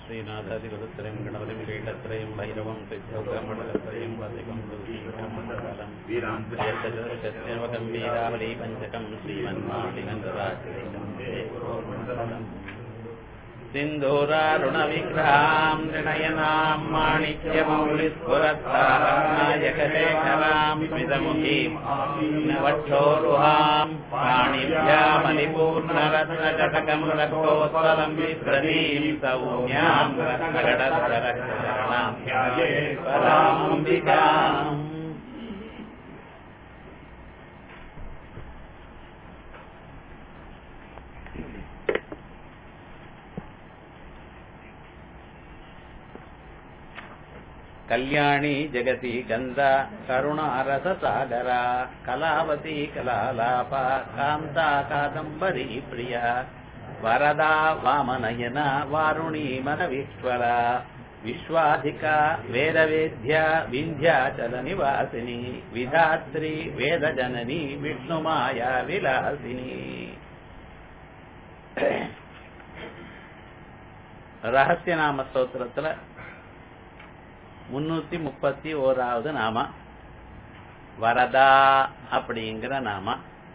ശ്രീനാഥാധിപതത്രയം ഗണപതിം കീട്ടത്രയം ഭൈരവം സിദ്ധൗകമണ്ഡലത്രയം വധികം വീരാന്തരം വീരാവലി പഞ്ചകം ശ്രീമന്മാളിനന്ദരാജം സിന്ദൂരാരുണവിഗ്രഹാം നൃണയനാം മാണിക്യമൗലിസ്ഫുരത്താരനായകശേഖരാം സ്മിതമുഖീം നവക്ഷോരുഹാം പാണിഭ്യാമലിപൂർണരത്നകടകം രക്തോത്പലം വിഭ്രതീം സൗമ്യാം രത്നകടധരക്ഷരണാം പരാംബികാം కళ్యాణి జగతి గంధ కరుణారస సాగర కళావతి కళాలాప కాంత కాదంబరీ ప్రియ వరదా వామనయన వారుణీ మన విశ్వర విశ్వాధిక వేదవేద్య వింధ్యాచల నివాసిని విధాత్రి వేదజనని విష్ణుమాయా విలాసిని ரகசியநாம ஸ்தோத்திரத்துல முன்னூத்தி முப்பத்தி ஓராவது நாம வரதா அப்படிங்கிற நாம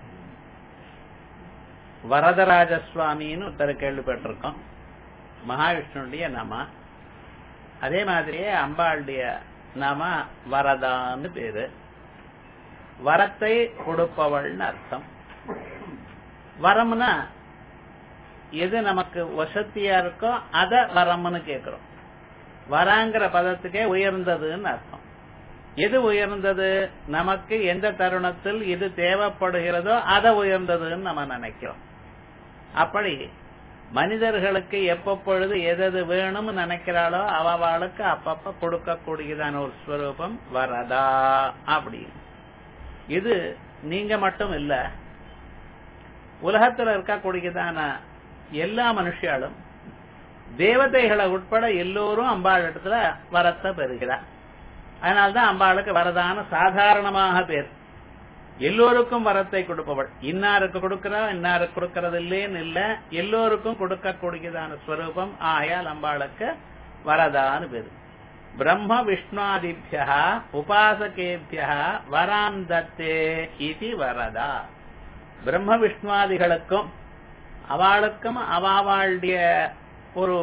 வரதராஜ சுவாமின்னு ஒருத்தர் கேள்விப்பட்டிருக்கோம் மகாவிஷ்ணுடைய நாம அதே மாதிரியே அம்பாளுடைய நாம வரதான்னு பேரு வரத்தை கொடுப்பவள்னு அர்த்தம் வரம்னா எது நமக்கு வசதியா இருக்கோ அத வரம்னு கேக்குறோம் வராங்கிற பதத்துக்கே உயர்ந்ததுன்னு அர்த்தம் எது உயர்ந்தது நமக்கு எந்த தருணத்தில் இது தேவைப்படுகிறதோ அதை உயர்ந்ததுன்னு நம்ம நினைக்கிறோம் அப்படி மனிதர்களுக்கு எப்பப்பொழுது எது வேணும்னு நினைக்கிறாளோ அவளுக்கு அப்பப்ப கொடுக்கக்கூடியதான ஒரு ஸ்வரூபம் வரதா அப்படின்னு இது நீங்க மட்டும் இல்ல உலகத்துல இருக்கக்கூடியதான எல்லா மனுஷாலும் தேவதைகளை உட்பட எல்லோரும் அம்பாள் இடத்துல வரத்தை பெறுகிறார் அதனால்தான் அம்பாளுக்கு வரதான சாதாரணமாக பேர் எல்லோருக்கும் வரத்தை கொடுப்பவள் இன்னாருக்கு கொடுக்கிறா இன்னாருக்கு கொடுக்கறது இல்லேன்னு இல்ல எல்லோருக்கும் கொடுக்கக்கூடியதான ஸ்வரூபம் ஆயால் அம்பாளுக்கு வரதான்னு பேரு பிரம்ம விஷ்ணுவாதிபியா உபாசகேபியா வராம் தத்தே இது வரதா பிரம்ம விஷ்ணுவாதிகளுக்கும் அவளுக்கும் அவாவாளுடைய ஒரு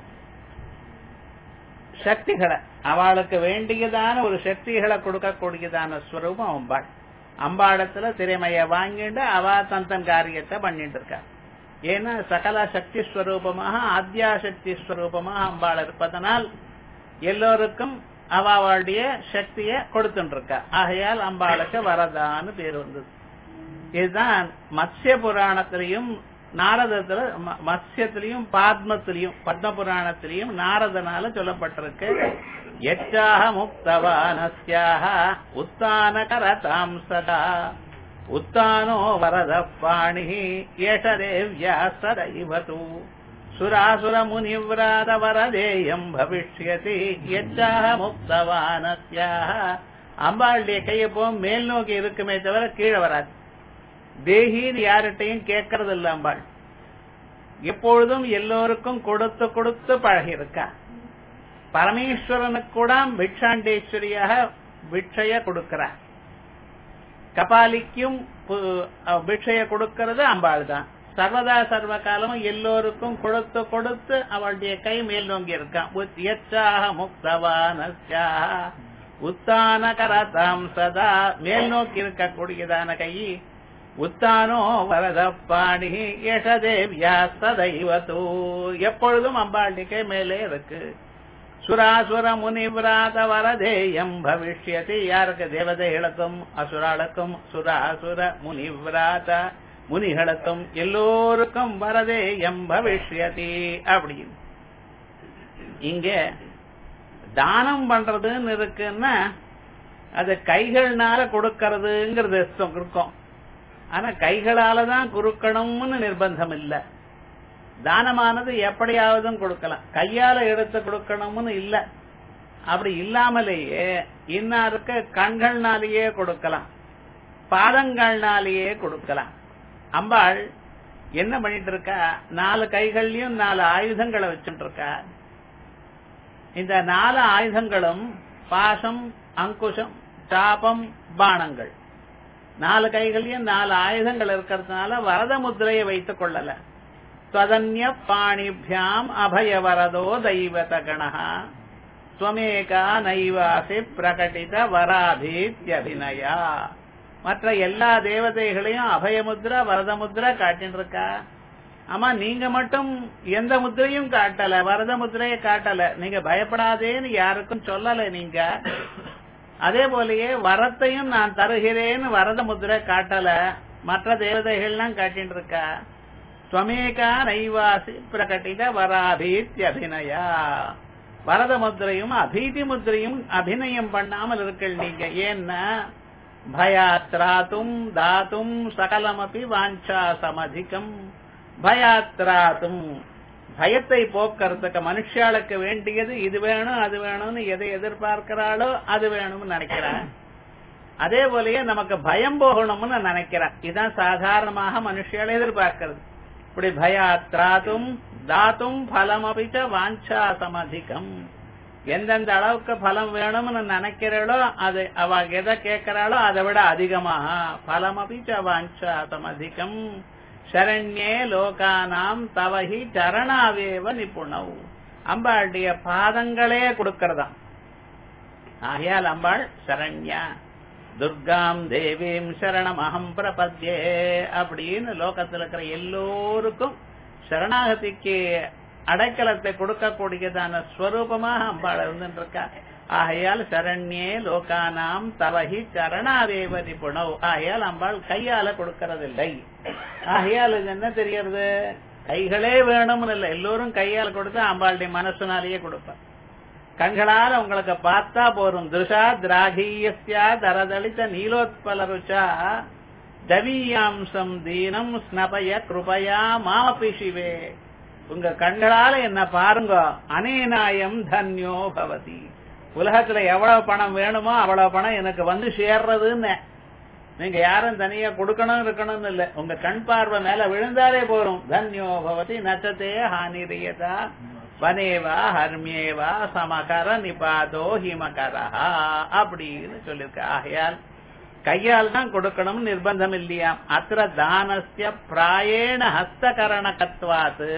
சக்திகளை அவளுக்கு வேண்டியதான ஒரு சக்திகளை கொடுக்கக்கூடியதான ஸ்வரூபம் அம்பாள் அம்பாளத்துல திறமைய வாங்கிட்டு அவ தன் தன் காரியத்தை பண்ணிட்டு இருக்கா ஏன்னா சகல சக்தி ஸ்வரூபமாக ஆத்யாசக்தி ஸ்வரூபமாக அம்பாள் இருப்பதனால் எல்லோருக்கும் அவாவாளுடைய சக்திய கொடுத்துட்டு இருக்கா ஆகையால் அம்பாளுக்கு வரதான்னு பேர் வந்தது இதுதான் மத்ய புராணத்திலையும் நாரதத்துல மத்யத்திலையும் பாத்மத்திலையும் பத்ம புராணத்திலையும் நாரதனால சொல்லப்பட்டிருக்கு எச்சாக முக்தவானஸ்யாக உத்தான கரதாம் சதா உத்தானோ வரத பாணி ஏஷதேவ்யா சதைவது சுராசுர முனிவிராத வரதேயம் பவிஷ்யதி எச்சாக முக்தவானஸ்யாக அம்பாளுடைய கையப்போ மேல் நோக்கி இருக்குமே தவிர கீழே வராது தேகின்னு யார்கிட்டையும் கேட்கறது இல்ல அம்பாள் எப்பொழுதும் எல்லோருக்கும் கொடுத்து கொடுத்து பழகி இருக்கா பரமேஸ்வரனுக்கு கூட பிக்ஷாண்டேஸ்வரியாக பிக்ஷைய கொடுக்கிறார் கபாலிக்கும் பிக்ஷைய கொடுக்கிறது அம்பாள் தான் சர்வதா சர்வ காலமும் எல்லோருக்கும் கொடுத்து கொடுத்து அவளுடைய கை மேல் நோங்கி இருக்கான் எச்சாக முக்தவானஸ்யாக உத்தான கரதாம் சதா மேல் நோக்கி இருக்கக்கூடியதான கை உத்தானோ வரத பாணி யசதேவ்யா சதைவதோ எப்பொழுதும் அம்பாண்டிகை மேலே இருக்கு சுராசுர முனிவிராத வரதேயம் பவிஷ்யதி யாருக்கு தேவதைகளுக்கும் அசுராளுக்கும் சுராசுர முனிவிராத முனிகளுக்கும் எல்லோருக்கும் வரதேயம் பவிஷ்யதி அப்படின்னு இங்க தானம் பண்றதுன்னு இருக்குன்னா அது கைகள்னால கொடுக்கறதுங்கிறது இருக்கும் ஆனா கைகளால தான் கொடுக்கணும்னு நிர்பந்தம் இல்ல தானமானது எப்படியாவதும் கொடுக்கலாம் கையால எடுத்து கொடுக்கணும்னு இல்ல அப்படி இல்லாமலேயே இன்னாருக்கு கண்கள்னாலேயே கொடுக்கலாம் பாதங்கள்னாலேயே கொடுக்கலாம் அம்பாள் என்ன பண்ணிட்டு இருக்கா நாலு கைகள்லயும் நாலு ஆயுதங்களை வச்சுட்டு இருக்கா இந்த நாலு ஆயுதங்களும் பாசம் அங்குஷம் சாபம் பானங்கள் நாலு கைகளையும் நாலு ஆயுதங்கள் இருக்கிறதுனால வரத முத்திரையை வைத்துக் கொள்ளல त्वदन्य पाणिभ्याम् अभयवरदो दैवतगणः त्वमेका நைவாசி பிரகடித வராபீத்யபிநயா மற்ற எல்லா தேவதைகளையும் அபயமுத்ரா வரதமுத்ரா காட்டின்னு இருக்கா ஆமா நீங்க மட்டும் எந்த முத்திரையும் காட்டல வரத முத்திரையை காட்டல நீங்க பயப்படாதேன்னு யாருக்கும் சொல்லல நீங்க அதே போலயே வரத்தையும் நான் தருகிறேன்னு வரத முத்திரை காட்டல மற்ற தேவதைகள்லாம் காட்டின்னு இருக்கா ஸ்வமேகா நைவாசி பிரகட்டித வராபீத்யபிநயா வரத முத்திரையும் அபீதி முத்திரையும் அபிநயம் பண்ணாமல் இருக்கள் நீங்க ஏன்னா பயாத்ராத்தும் தாத்தும் சகலமபி வாஞ்சா சமதிகம் பயாத்ராத்தும் பயத்தை போக்குறதுக்கு மனுஷாளுக்கு வேண்டியது இது வேணும் அது வேணும்னு எதை எதிர்பார்க்கிறாளோ அது வேணும்னு நினைக்கிறான் அதே போலயே நமக்கு பயம் போகணும்னு நினைக்கிறான் இதுதான் சாதாரணமாக மனுஷியால் எதிர்பார்க்கிறது இப்படி பயாத்ராத்தும் தாத்தும் பலம் அபிச்ச வாஞ்சா சமதிகம் எந்தெந்த அளவுக்கு பலம் வேணும்னு நினைக்கிறாளோ அது அவ எதை கேட்கிறாளோ அதை விட அதிகமாக பலம் அபிச்ச வாஞ்சா சமதிகம் சரண்யே லோகானாம் தவஹி சரணாவேவ நிபுணவ் அம்பாளுடைய பாதங்களே கொடுக்கறதாம் ஆகையால் அம்பாள் சரண்யா துர்காம் தேவீம் சரணம் அகம் பிரபத்யே அப்படின்னு லோகத்தில் இருக்கிற எல்லோருக்கும் சரணாகதிக்கு அடைக்கலத்தை கொடுக்கக்கூடியதான ஸ்வரூபமாக அம்பாள் இருந்துட்டு இருக்கா ஆகையால் சரண்யே லோகானாம் தவஹி சரணாதேவ நிபுணவ் ஆகையால் அம்பாள் கையால கொடுக்கறதில்லை ஆகையால் இது என்ன தெரியறது கைகளே வேணும்னு இல்லை எல்லோரும் கையால கொடுத்தா அம்பாளுடைய மனசுனாலேயே கொடுப்பார் கண்களால உங்களுக்கு பார்த்தா போரும் திருஷா திராகீயஸ்யா தரதளித்த நீலோத்பல ருச்சா தவீயாம்சம் தீனம் ஸ்னபய கிருபயா மாமபி சிவே உங்க கண்களால என்ன பாருங்க அனேனாயம் தன்யோ பவதி உலகத்துல எவ்வளவு பணம் வேணுமோ அவ்வளவு பணம் எனக்கு வந்து சேர்றதுன்னு நீங்க யாரும் தனியா கொடுக்கணும் இருக்கணும்னு இல்ல உங்க கண் பார்வை மேல விழுந்தாலே போறோம் தன்யோ பவதி நச்சத்தே ஹானிரியதா வனேவா ஹர்மியேவா சமகர நிபாதோ ஹிமகரா அப்படின்னு சொல்லிருக்க ஆகையால் கையால் தான் கொடுக்கணும்னு நிர்பந்தம் இல்லையாம் அத்திர தானஸ்ய பிராயேண ஹஸ்தகரணகத்வாத்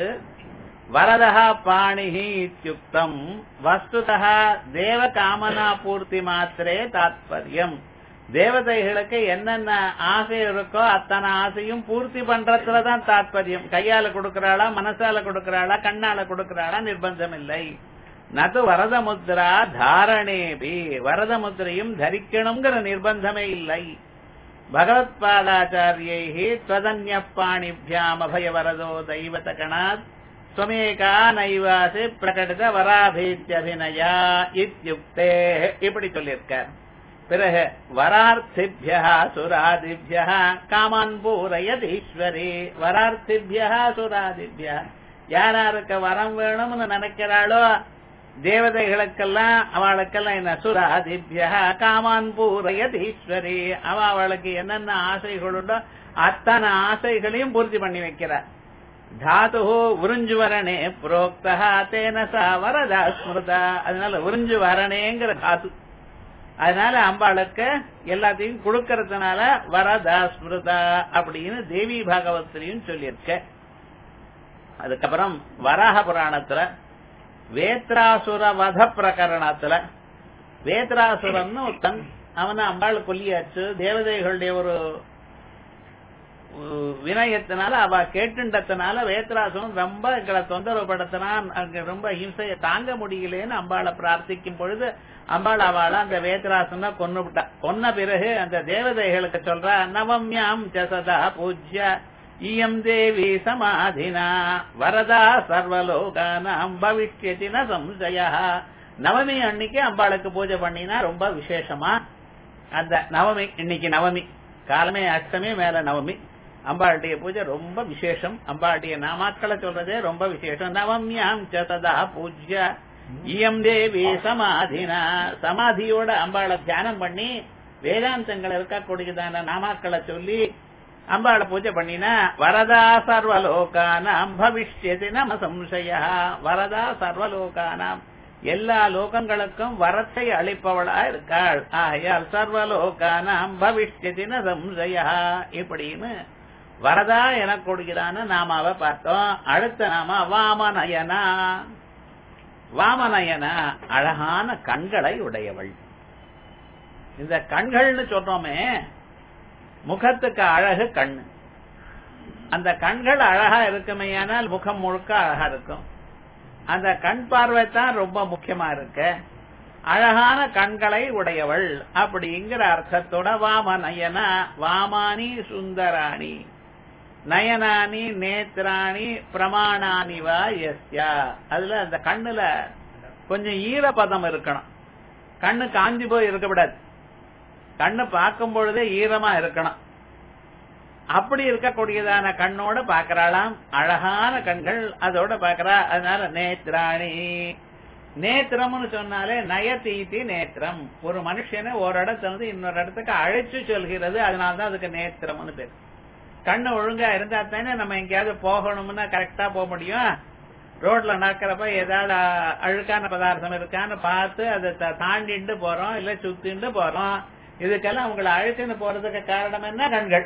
வரதா பாணிஹி இத்தியுக்தம் வஸ்துதா தேவ காமனா பூர்த்தி மாத்திரே தாத்பரியம் தேவதைகளுக்கு என்னென்ன ஆசை இருக்கோ அத்தனை ஆசையும் பூர்த்தி பண்றதுலதான் தாத்பரியம் கையால கொடுக்கறாளா மனசால கொடுக்கறாளா கண்ணால கொடுக்கறாளா நிர்பந்தம் இல்லை நது வரத முத்ரா தாரணேபி வரத முத்திரையும் தரிக்கணுங்கிற நிர்பந்தமே இல்லை பகவத் பாதாச்சாரியை त्वदन्य பாணிभ्याम அபய வரதோ தெய்வத கணாத் ஸ்வமேகா நைவாசி பிரகடித வராபீத்யபிநயா இத்யுக்தே இப்படி சொல்லியிருக்கார் பிறகு வரார்த்திபியா சுராதிபியா காமான் பூரயதீஸ்வரி வரார்த்திபியா சுராதிபியா யாராருக்கு வரம் வேணும்னு நினைக்கிறாளோ தேவதைகளுக்கெல்லாம் அவளுக்கெல்லாம் என்ன சுராதிபியா காமான் பூரயதீஸ்வரி அவ அவளுக்கு என்னென்ன ஆசைகள் உண்டோ அத்தனை ஆசைகளையும் பூர்த்தி பண்ணி வைக்கிறார் தாது உறிஞ்சு வரணே புரோக்தா தேன சா வரதா ஸ்மிருதா அதனால உறிஞ்சு வரணேங்கிற தாது அதனால அம்பாளுக்கு எல்லாத்தையும் கொடுக்கறதுனால வரதா ஸ்மிருதா அப்படின்னு தேவி பாகவத்திலையும் சொல்லியிருக்க அதுக்கப்புறம் வராக புராணத்துல வேத்ராசுர வத பிரகரணத்துல வேத்ராசுரன்னு ஒருத்தன் அவனை அம்பாள் கொல்லியாச்சு தேவதைகளுடைய ஒரு வினயத்தினால அவ கேட்டுண்டத்தினால வேத்ராசுரன் ரொம்ப எங்களை தொந்தரவு படுத்தினான் அங்க ரொம்ப ஹிம்சையை தாங்க முடியலேன்னு அம்பாளை பிரார்த்திக்கும் பொழுது அம்பாள் அவள அந்த வேத்ராசனை கொன்னு விட்டா கொன்ன பிறகு அந்த தேவதைகளுக்கு சொல்றா நவம்யாம் சசதா பூஜ்ய இயம் தேவி சமாதினா வரதா சர்வலோகானாம் பவிஷ்யதி ந சம்சய நவமி அன்னைக்கு அம்பாளுக்கு பூஜை பண்ணினா ரொம்ப விசேஷமா அந்த நவமி இன்னைக்கு நவமி காலமே அஷ்டமி மேல நவமி அம்பாளுடைய பூஜை ரொம்ப விசேஷம் அம்பாளுடைய நாமாக்களை சொல்றதே ரொம்ப விசேஷம் நவம்யாம் சதா பூஜ்ய இயம் தேவி சமாதினா சமாதியோட அம்பாளை தியானம் பண்ணி வேதாந்தங்கள் இருக்கக்கூடியதான நாமாக்களை சொல்லி அம்பாளை பூஜை பண்ணினா வரதா சர்வலோகானாம் பவிஷ்யதி நம சம்சய வரதா சர்வலோகானாம் எல்லா லோகங்களுக்கும் வரத்தை அளிப்பவளா இருக்காள் ஆகையால் சர்வலோகானாம் பவிஷ்யதின சம்சயா இப்படின்னு வரதா என கொடுக்கிறான்னு நாமாவை பார்த்தோம் அடுத்த நாம வாமநயனா வாமநயனா அழகான கண்களை உடையவள் இந்த கண்கள்னு சொல்றோமே முகத்துக்கு அழகு கண்ணு அந்த கண்கள் அழகா இருக்குமேயானால் முகம் முழுக்க அழகா இருக்கும் அந்த கண் பார்வை தான் ரொம்ப முக்கியமா இருக்கு அழகான கண்களை உடையவள் அப்படிங்கிற அர்த்தத்தோட வாம நயனா வாமானி சுந்தராணி நயனானி நேத்ராணி பிரமாணானி வா எஸ்யா அதுல அந்த கண்ணுல கொஞ்சம் ஈரப்பதம் இருக்கணும் கண்ணு காஞ்சி போய் இருக்கக்கூடாது கண்ணு பார்க்கும் பொழுதே ஈரமா இருக்கணும் அப்படி இருக்கக்கூடியதான கண்ணோட பாக்குறாளாம் அழகான கண்கள் அதோட பாக்குறா அதனால நேத்ராணி நேத்திரம்னு சொன்னாலே நயத்தீதி நேத்திரம் ஒரு மனுஷனை ஒரு இடத்துல இருந்து இன்னொரு இடத்துக்கு அழைச்சு சொல்கிறது அதனாலதான் அதுக்கு நேத்திரம்னு பேர் கண்ணு ஒழுங்கா இருந்தா தானே நம்ம எங்கேயாவது போகணும்னா கரெக்டா போக முடியும் ரோட்ல நடக்கிறப்ப ஏதாவது அழுக்கான பதார்த்தம் இருக்கான்னு பார்த்து அதை தாண்டிட்டு போறோம் இல்ல சுத்திட்டு போறோம் இதுக்கெல்லாம் உங்களை அழைச்சுன்னு போறதுக்கு காரணம் என்ன கண்கள்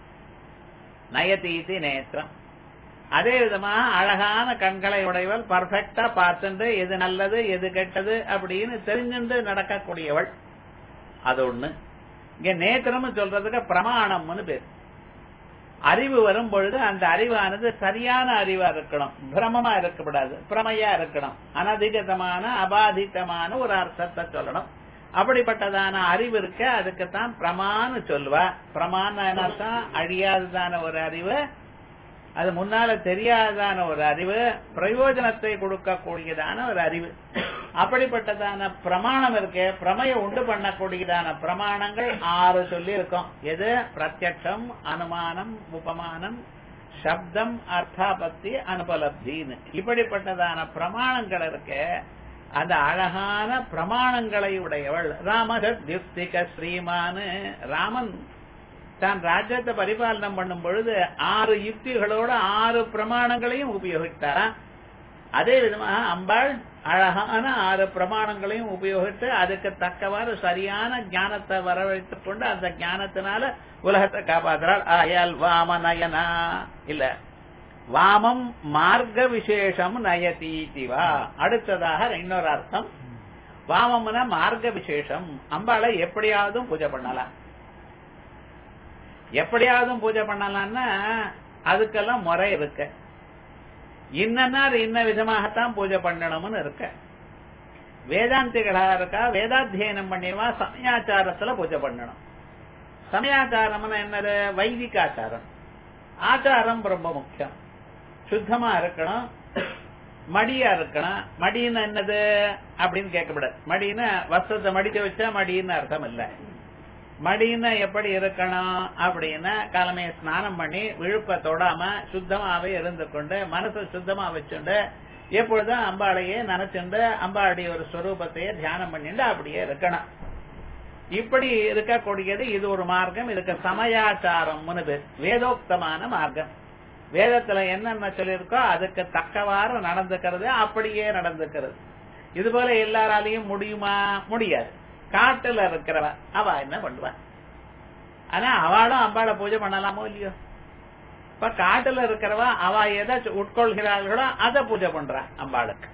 நயத்தீதி நேத்திரம் அதே விதமா அழகான கண்களை உடையவள் பர்ஃபெக்டா பார்த்துட்டு எது நல்லது எது கெட்டது அப்படின்னு தெரிஞ்சுட்டு நடக்கக்கூடியவள் அது ஒண்ணு இங்க நேத்திரம்னு சொல்றதுக்கு பிரமாணம்னு பேர் அறிவு வரும் பொழுது அந்த அறிவானது சரியான அறிவா இருக்கணும் பிரமமா இருக்கக்கூடாது பிரமையா இருக்கணும் அனதிகதமான அபாதிதமான ஒரு அர்த்தத்தை சொல்லணும் அப்படிப்பட்டதான அறிவு இருக்க அதுக்குத்தான் பிரமான்னு சொல்லுவா பிரமான்னு அர்த்தம் அழியாததான ஒரு அறிவு அது முன்னால தெரியாததான ஒரு அறிவு பிரயோஜனத்தை கொடுக்கக்கூடியதான ஒரு அறிவு அப்படிப்பட்டதான பிரமாணம் இருக்கு பிரமைய உண்டு பண்ணக்கூடியதான பிரமாணங்கள் ஆறு சொல்லி இருக்கும் எது பிரத்யட்சம் அனுமானம் உபமானம் சப்தம் அர்த்தாபத்தி அனுபலப்தின்னு இப்படிப்பட்டதான பிரமாணங்கள் இருக்கு அந்த அழகான பிரமாணங்களை உடையவள் ராமசத்யுக்திக ஸ்ரீமானு ராமன் தான் ராஜ்யத்தை பரிபாலனம் பண்ணும் பொழுது ஆறு யுக்திகளோட ஆறு பிரமாணங்களையும் உபயோகித்தாராம் அதே விதமாக அம்பாள் அழகான ஆறு பிரமாணங்களையும் உபயோகித்து அதுக்கு தக்கவாறு சரியான ஞானத்தை வரவழைத்துக் கொண்டு அந்த ஞானத்தினால உலகத்தை காப்பாற்றுறாள் ஆயால் வாமநயனா இல்ல வாமம் மார்க்க விசேஷம் நயதீதிவா அடுத்ததாக இன்னொரு அர்த்தம் வாமம்னா மார்க்க விசேஷம் அம்பாளை எப்படியாவது பூஜை பண்ணலாம் எப்படியாவது பூஜை பண்ணலாம்னா அதுக்கெல்லாம் முறை இருக்கு இன்னன்னார் இன்ன விதமாகத்தான் பூஜை பண்ணணும்னு இருக்க வேதாந்திகளா இருக்கா வேதாத்தியனம் பண்ணிடுவா சமயாச்சாரத்துல பூஜை பண்ணணும் சமயாச்சாரம்னு என்னது வைதிகாச்சாரம் ஆச்சாரம் ரொம்ப முக்கியம் சுத்தமா இருக்கணும் மடியா இருக்கணும் மடின்னு என்னது அப்படின்னு கேட்கக்கூடாது மடின்னு வஸ்திரத்தை மடிச்சு வச்சா மடின்னு அர்த்தம் இல்லை மடின்னு எப்படி இருக்கணும் அப்படின்னா காலமே ஸ்நானம் பண்ணி விழுப்ப தொடாம சுத்தமாவே இருந்து கொண்டு மனசை சுத்தமா வச்சுண்டு எப்பொழுதும் அம்பாளையே நினைச்சுண்டு அம்பாளுடைய ஒரு ஸ்வரூபத்தையே தியானம் பண்ணிட்டு அப்படியே இருக்கணும் இப்படி இருக்கக்கூடியது இது ஒரு மார்க்கம் இதுக்கு சமயாச்சாரம்னு பேர் வேதோக்தமான மார்க்கம் வேதத்துல என்னென்ன சொல்லியிருக்கோ அதுக்கு தக்கவாறு நடந்துக்கிறது அப்படியே நடந்துக்கிறது இது போல எல்லாராலையும் முடியுமா முடியாது காட்டுல இருக்கிறவ அவ என்ன பண்ணுவா ஆனா அவளும் அம்பாளை பூஜை பண்ணலாமோ இல்லையோ இப்ப காட்டுல இருக்கிறவ அவ எதை உட்கொள்கிறார்களோ அதை பூஜை பண்றா அம்பாளுக்கு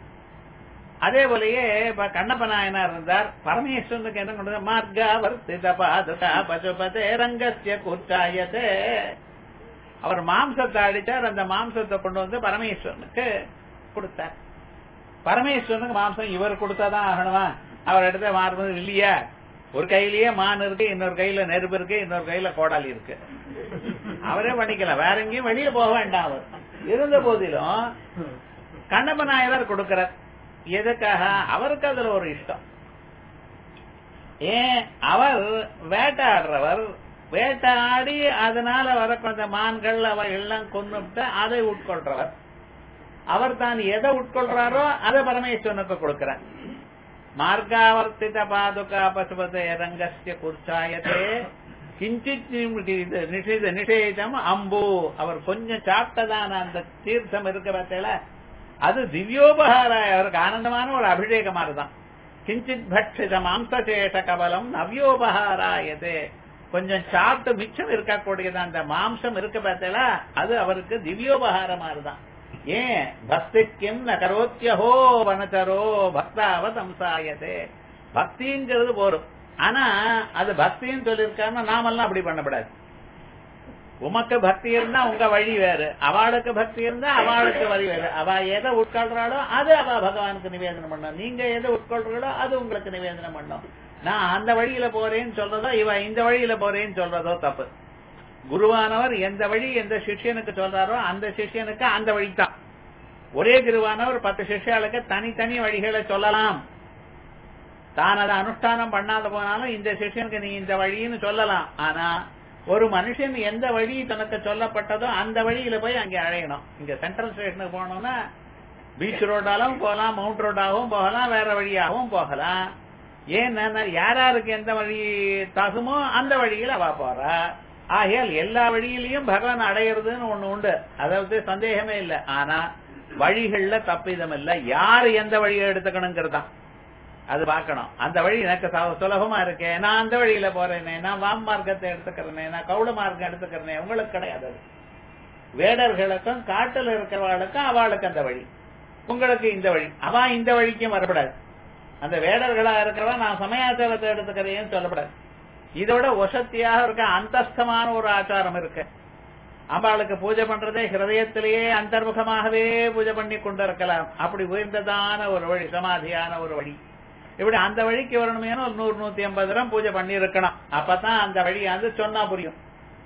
அதே போலயே இப்ப கண்ணப்ப நாயனார் இருந்தார் பரமேஸ்வரனுக்கு என்ன கொண்டு மார்கா வர்த்தித பாதுகா பசுபதே ரங்கசிய கூட்டாயதே அவர் மாம்சத்தை அடிச்சார் அந்த மாம்சத்தை கொண்டு வந்து பரமேஸ்வரனுக்கு கொடுத்தார் பரமேஸ்வரனுக்கு மாம்சம் இவர் கொடுத்தாதான் ஆகணுமா அவர் இடத்த மாறுவது இல்லையா ஒரு கையிலயே மான் இருக்கு இன்னொரு கையில நெருப்பு இருக்கு இன்னொரு கையில கோடாலி இருக்கு அவரே பண்ணிக்கலாம் வேற எங்கேயும் வெளியே போக வேண்டாம் அவர் இருந்த போதிலும் கண்ணப்ப நாயனார் கொடுக்கிறார் எதுக்காக அவருக்கு அதுல ஒரு இஷ்டம் ஏன் அவர் வேட்டாடுறவர் வேட்டாடி அதனால வரக்கூடிய மான்கள் அவை எல்லாம் கொண்டுட்டு அதை உட்கொள்றவர் அவர் தான் எதை உட்கொள்றாரோ அதை பரமேஸ்வரனுக்கு கொடுக்கிறார் மார்காவர்த்தித பாதுகா பசுபதே ரங்கஸ்ய குர்ச்சாயத்தே கிஞ்சித் நிஷேத நிஷேதம் அம்பு அவர் கொஞ்சம் சாப்பிட்டதான அந்த தீர்த்தம் இருக்கிற பத்தில அது திவ்யோபகாராய அவருக்கு ஆனந்தமான ஒரு அபிஷேகம் மாதிரிதான் கிஞ்சித் பட்சித மாம்சசேஷ கபலம் நவ்யோபகாராயதே கொஞ்சம் சாப்பிட்டு மிச்சம் இருக்கக்கூடியது அந்த மாம்சம் இருக்க பார்த்தீங்களா அது அவருக்கு திவ்யோபகாரம் மாதிரிதான் ஏன் பக்திக்கும் ந கரோத்தியஹோ வனச்சரோ பக்தாவ சம்சாயதே பக்திங்கிறது போரும் ஆனா அது பக்தின்னு சொல்லியிருக்காருன்னா நாமெல்லாம் அப்படி பண்ணக்கூடாது உமக்கு பக்தி இருந்தா உங்க வழி வேறு அவளுக்கு பக்தி இருந்தா அவளுக்கு வழி வேறு அவ எதை உட்கொள்றாளோ அது அவ பகவானுக்கு நிவேதனம் பண்ணும் நீங்க எதை உட்கொள்றீங்களோ அது உங்களுக்கு நிவேதனம் பண்ணும் நான் அந்த வழியில போறேன்னு சொல்றதோ இவ இந்த வழியில போறேன்னு சொல்றதோ தப்பு குருவானவர் எந்த வழி எந்த சிஷ்யனுக்கு சொல்றாரோ அந்த சிஷ்யனுக்கு அந்த வழி தான் ஒரே குருவானவர் பத்து சிஷ்யாளுக்கு தனித்தனி வழிகளை சொல்லலாம் தான் அதை அனுஷ்டானம் பண்ணாத போனாலும் இந்த சிஷ்யனுக்கு நீ இந்த வழின்னு சொல்லலாம் ஆனா ஒரு மனுஷன் எந்த வழி தனக்கு சொல்லப்பட்டதோ அந்த வழியில போய் அங்கே அழையணும் இங்க சென்ட்ரல் ஸ்டேஷனுக்கு போனோம்னா பீச் ரோடாலும் போகலாம் மவுண்ட் ரோடாகவும் போகலாம் வேற வழியாகவும் போகலாம் ஏன்னா யார் யாருக்கு எந்த வழி தகுமோ அந்த வழியில அவ போறா ஆகையால் எல்லா வழியிலையும் பகவான் அடையிறதுன்னு ஒண்ணு உண்டு அதாவது சந்தேகமே இல்லை ஆனா வழிகள்ல தப்பிதம் இல்ல யாரு எந்த வழியை எடுத்துக்கணுங்கிறதான் அது பார்க்கணும் அந்த வழி எனக்கு ச- சுலபமா இருக்கே நான் அந்த வழியில போறேனே நான் வாம் மார்க்கத்தை எடுத்துக்கிறேனே நான் கவுள மார்க்கம் எடுத்துக்கிறேனே உங்களுக்கு கிடையாது அது. வேடர்களுக்கும் காட்டுல இருக்கிறவர்களுக்கும் அவளுக்கு அந்த வழி உங்களுக்கு இந்த வழி அவ இந்த வழிக்கும் வரப்படாது அந்த வேடர்களா இருக்கிறவ நான் சமயாச்சாரத்தை எடுத்துக்கிறேன்னு சொல்லப்படாது இதோட வசத்தியாக இருக்க அந்தஸ்தமான ஒரு ஆச்சாரம் இருக்கு அம்பாளுக்கு பூஜை பண்றதே ஹிருதயத்திலேயே அந்தர்முகமாகவே பூஜை பண்ணி கொண்டிருக்கலாம் அப்படி உயர்ந்ததான ஒரு வழி சமாதியான ஒரு வழி இப்படி அந்த வழிக்கு வரணுமே ஒரு நூறு நூத்தி ஐம்பது தரம் பூஜை பண்ணி இருக்கணும் அப்பதான் அந்த வழியாந்து சொன்னா புரியும்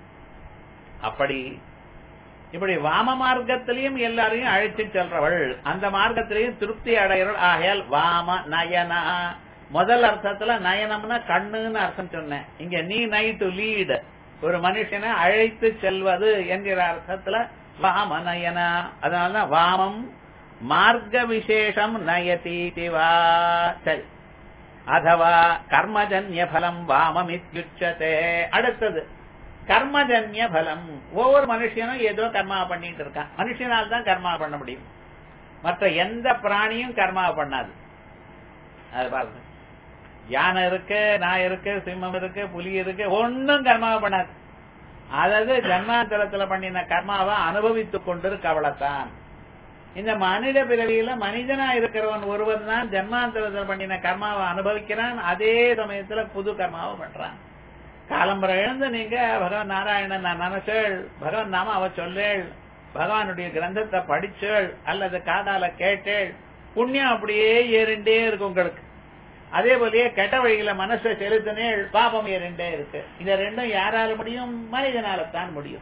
அப்படி இப்படி வாம மார்க்கத்திலையும் எல்லாரையும் அழைச்சு செல்றவள் அந்த மார்க்கத்திலையும் திருப்தி அடைகிறவள் ஆகையால் வாம நயனா முதல் அர்த்தத்துல நயனம்னா கண்ணுன்னு அர்த்தம் சொன்னேன் இங்க நீ நைட்டு லீடு ஒரு மனுஷனை அழைத்து செல்வது என்கிற அர்த்தத்துல வாம நயனா அதனாலதான் வாமம் மார்க்க விசேஷம் நயதி வா சரி அதவா கர்மஜன்ய பலம் வாமமித்யுச்சதே அடுத்தது கர்மஜன்ய பலம் ஒவ்வொரு மனுஷனும் ஏதோ கர்மா பண்ணிட்டு இருக்கான் மனுஷனால் தான் கர்மா பண்ண முடியும் மற்ற எந்த பிராணியும் கர்மா பண்ணாது அது பாருங்க யானை இருக்கு நாய் இருக்கு சிம்மம் இருக்கு புலி இருக்கு ஒன்னும் கர்மாவை பண்ணாது அதாவது ஜன்மாந்தரத்துல பண்ணின கர்மாவை அனுபவித்துக் கொண்டிருக்க அவ்வளவுதான் இந்த மனித பிறவியில மனிதனா இருக்கிறவன் ஒருவன் தான் ஜன்மாந்தரத்தில் பண்ணின கர்மாவை அனுபவிக்கிறான் அதே சமயத்துல புது கர்மாவை பண்றான் காலம்பரை எழுந்து நீங்க பகவான் நாராயணன் நான் நினைச்சேள் பகவான் நாம அவ சொல்லேள் பகவானுடைய கிரந்தத்தை படிச்சேள் அல்லது காதால கேட்டேள் புண்ணியம் அப்படியே ஏறிண்டே இருக்கு உங்களுக்கு அதே போலயே கெட்ட வழியில மனசை செலுத்தினேள் பாபம் ஏறிண்டே இருக்கு இந்த ரெண்டும் யாரால முடியும் மனிதனால தான் முடியும்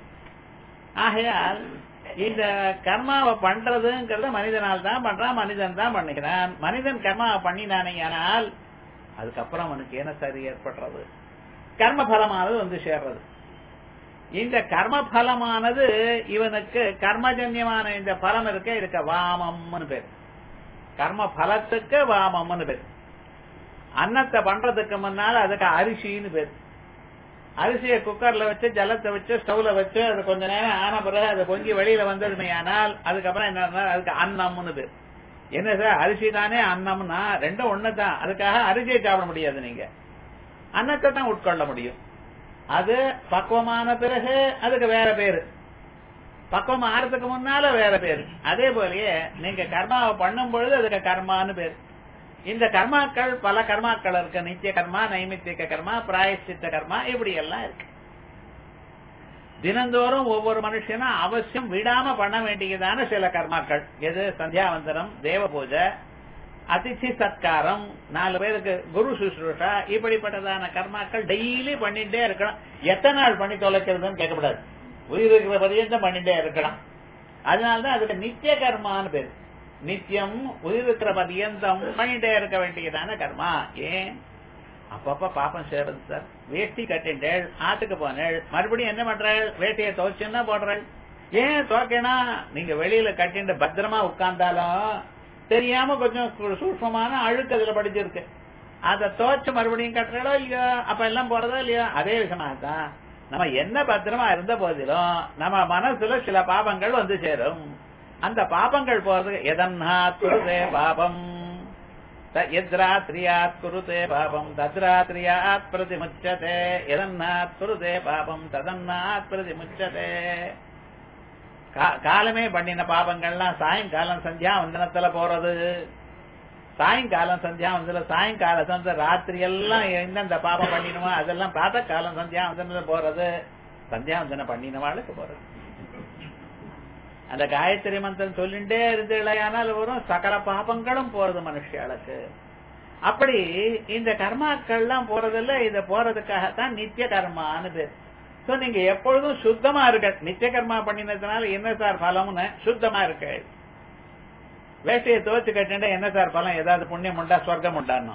ஆகையால் இந்த கர்மாவை பண்றதுங்கிறத மனிதனால் தான் பண்றான் மனிதன் தான் பண்ணுகிறான் மனிதன் கர்மாவை பண்ணினானே ஆனால் அதுக்கப்புறம் அவனுக்கு என்ன சரி ஏற்படுறது கர்ம பலமானது வந்து சேர்றது இந்த கர்ம பலமானது இவனுக்கு கர்மஜன்யமான இந்த பலம் இருக்க இருக்க வாமம்னு பேர் கர்ம பலத்துக்கு வாமம்னு பேர் அன்னத்தை பண்றதுக்கு முன்னால அதுக்கு அரிசின்னு பேர் அரிசியை குக்கர்ல வச்சு ஜலத்தை வச்சு ஸ்டவ்ல வச்சு அது கொஞ்ச நேரம் ஆன பிறகு அது பொங்கி வெளியில வந்ததுமே ஆனால் அதுக்கப்புறம் என்ன அதுக்கு அன்னம்னு பேர் என்ன சார் அரிசி தானே அன்னம்னா ரெண்டும் ஒண்ணுதான் அதுக்காக அரிசியை சாப்பிட முடியாது நீங்க அன்னத்தை தான் உட்கொள்ள முடியும் அது பக்குவமான பிறகு அதுக்கு வேற பேரு பக்குவம் ஆறதுக்கு முன்னால வேற பேரு அதே போலயே நீங்க கர்மாவை பண்ணும் பொழுது அதுக்கு கர்மான்னு பேரு இந்த கர்மாக்கள் பல கர்மாக்கள் இருக்கு நித்திய கர்மா நைமித்திக கர்மா பிராயசித்த கர்மா இப்படி எல்லாம் இருக்கு தினந்தோறும் ஒவ்வொரு மனுஷனும் அவசியம் விடாம பண்ண வேண்டியதான சில கர்மாக்கள் எது சந்தியாவந்தனம் தேவ பூஜை அதிர்ச்சி சத்காரம் நாலு பேருக்கு குரு சுஷ்ரூஷா இப்படிப்பட்டதான கர்மாக்கள் டெய்லி பண்ணிட்டே இருக்கலாம் எத்தனை நாள் பண்ணி தொலைக்கிறதுன்னு கேட்கக்கூடாது உயிர் இருக்கிற பரியந்தம் பண்ணிட்டே இருக்கலாம் அதனாலதான் அதுக்கு நித்திய கர்மான்னு பேரு நித்தியம் உயிர் இருக்கிற பரியந்தம் பண்ணிட்டே இருக்க வேண்டியதான கர்மா ஏன் அப்பப்ப பாப்பம் சேருது சார் வேஷ்டி கட்டிண்டேள் ஆத்துக்கு போனேள் மறுபடியும் என்ன பண்றாள் வேட்டியை துவைச்சுன்னா போடுறாள் ஏன் துவைக்கனா நீங்க வெளியில கட்டிண்டு பத்திரமா உட்கார்ந்தாலும் தெரியாம கொஞ்சம் சூக்மமான அழுக்கு அதுல படிச்சிருக்கு அதை துவைச்சு மறுபடியும் கட்டுறோ இல்லையோ அப்ப எல்லாம் போறதோ இல்லையோ அதே விஷயமா தான் நம்ம என்ன பத்திரமா இருந்த போதிலும் நம்ம மனசுல சில பாவங்கள் வந்து சேரும் அந்த பாபங்கள் போறது எதன்னாத் குருதே பாபம் த- எத்ராத்ரியாத் குருதே பாபம் தத்ராத்ரியாத் பிரதிமுச்சதே எதன்னாத் குருதே பாபம் ததன்னாத் பிரதிமுச்சதே கா- காலமே பண்ணின பாபங்கள்லாம் சாயங்காலம் சந்தியா வந்தனத்துல போறது சாயங்காலம் சந்தியா வந்ததுல சாயங்காலம் வந்து ராத்திரி எல்லாம் எந்தெந்த பாபம் பண்ணினுமோ அதெல்லாம் பிராத்த காலம் சந்தியா வந்தனத்துல போறது சந்தியா வந்தனம் பண்ணினவாளுக்கு போறது அந்த காயத்ரி மந்திரம் சொல்லிண்டே இருந்தீங்களேயானால் வரும் சகல பாபங்களும் போறது மனுஷியாளுக்கு அப்படி இந்த கர்மாக்கள்லாம் போறதில்ல இத போறதுக்காகத்தான் நித்திய கர்மான்னு பேர் சோ நீங்க எப்பொழுதும் சுத்தமா இருக்க நித்திய கர்மா பண்ணினதுனால என்ன சார் பலம்னு சுத்தமா இருக்க வேஷ்டையை துவச்சு கட்டினா என்ன சார் பலம் ஏதாவது புண்ணியம் உண்டா சொர்க்கம் உண்டான்னு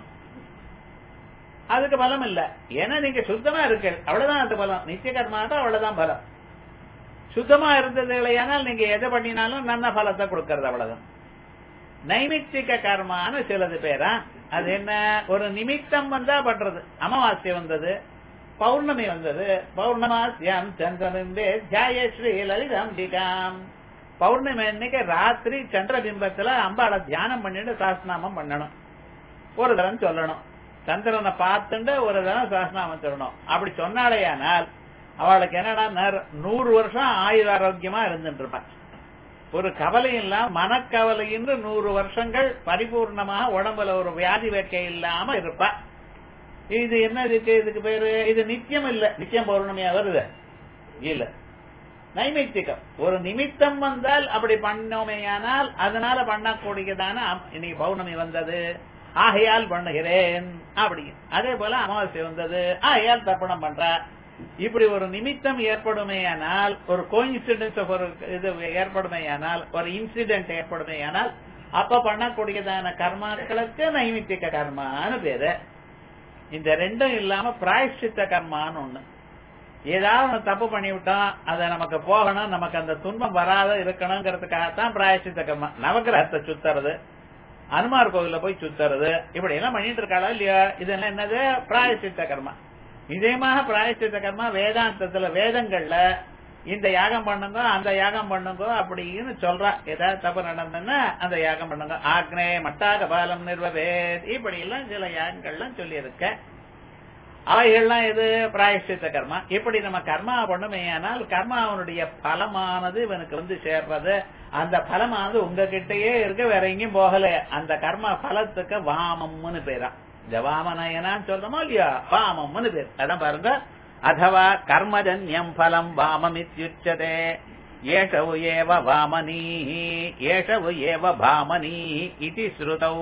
அதுக்கு பலம் இல்ல ஏன்னா நீங்க சுத்தமா இருக்கு அவ்வளவுதான் அந்த பலம் நித்திய கர்மாட்டம் அவ்வளவுதான் பலம் சுத்தமா இருந்தது இல்லையானால் நீங்க எதை பண்ணினாலும் நல்ல பலத்தை கொடுக்கறது அவ்வளவுதான் நைமித்திக கர்மான்னு சிலது பேரா அது என்ன ஒரு நிமித்தம் வந்தா பண்றது அமாவாசை வந்தது பௌர்ணமி வந்தது பௌர்ணமாசியம் சந்திரபிம்பே தியாய ஸ்ரீ லலிதாம்பிகாம் பௌர்ணமி அன்னைக்கு ராத்திரி சந்திரபிம்பத்துல அம்பாளை தியானம் பண்ணிட்டு சாஸ்நாமம் பண்ணணும் ஒரு தரம் சொல்லணும் சந்திரனை பார்த்துட்டு ஒரு தரம் சாஸ்நாமம் சொல்லணும் அப்படி சொன்னாலேயானால் அவளுக்கு என்னடா நேர- நூறு வருஷம் ஆயுத ஆரோக்கியமா இருந்துட்டு இருப்பான் ஒரு கவலை இல்லாம மனக்கவலையின்று நூறு வருஷங்கள் பரிபூர்ணமாக உடம்புல ஒரு வியாதி வேட்கை இல்லாம இருப்பா இது என்ன இருக்கு இதுக்கு பேரு இது நித்தியம் இல்ல நித்தியம் பௌர்ணமியா வருது இல்ல நைமித்திகம் ஒரு நிமித்தம் வந்தால் அப்படி பண்ணோமேயானால் அதனால பண்ணக்கூடியதான அம்- இன்னைக்கு பௌர்ணமி வந்தது ஆகையால் பண்ணுகிறேன் அப்படி அதே போல அமாவாசை வந்தது ஆகையால் தர்ப்பணம் பண்ற இப்படி ஒரு நிமித்தம் ஏற்படுமேயானால் ஒரு கோயின்சிடன்ஸ் ஒரு இது ஏற்படுமேயானால் ஒரு இன்சிடென்ட் ஏற்படுமேயானால் அப்ப பண்ணக்கூடியதான கர்மாக்களுக்கு நைமித்திக கர்மான்னு பேரு இந்த ரெண்டும் இல்லாம பிராயஷ்சித்த கர்மான்னு ஒண்ணு ஏதாவது ஒண்ணு தப்பு பண்ணிவிட்டோம் அதை நமக்கு போகணும் நமக்கு அந்த துன்பம் வராத இருக்கணுங்கிறதுக்காகத்தான் பிராயஷ்சித்த கர்மா நவகிரகத்தை சுத்துறது அனுமார் கோவில்ல போய் சுத்துறது இப்படி எல்லாம் பண்ணிட்டு இருக்காளா இல்லையா இதெல்லாம் என்னது பிராயஷ்சித்த கர்மா இதேமாக பிராயஷ்சித்த கர்மா வேதாந்தத்துல வேதங்கள்ல இந்த யாகம் பண்ணுங்க அந்த யாகம் பண்ணுங்க அப்படின்னு சொல்றா ஏதாவது தப்பு நடந்ததுன்னா அந்த யாகம் பண்ணுங்க ஆக்னே மட்டாக பாலம் நிர்வவேத் இப்படி எல்லாம் சில யாகங்கள்லாம் சொல்லி இருக்க அவைகள்லாம் எது பிராயஷ்சித்த கர்மா இப்படி நம்ம கர்மா பண்ணுமேயானால் கர்மாவனுடைய பலமானது இவனுக்கு வந்து சேர்றது அந்த பலமானது உங்ககிட்டயே இருக்க வேற எங்கேயும் போகல அந்த கர்ம பலத்துக்கு வாமம்னு பேரா இந்த வாமனயனான்னு சொல்றோமோ இல்லையா வாமம்னு பேர் அதான் பாருங்க அதவா கர்மஜன்யம் பலம் வாமமித்யுச்சதே ஏஷவு ஏவ வாமனீ ஏஷவு ஏவ பாமனீ இதி ஸ்ருதௌ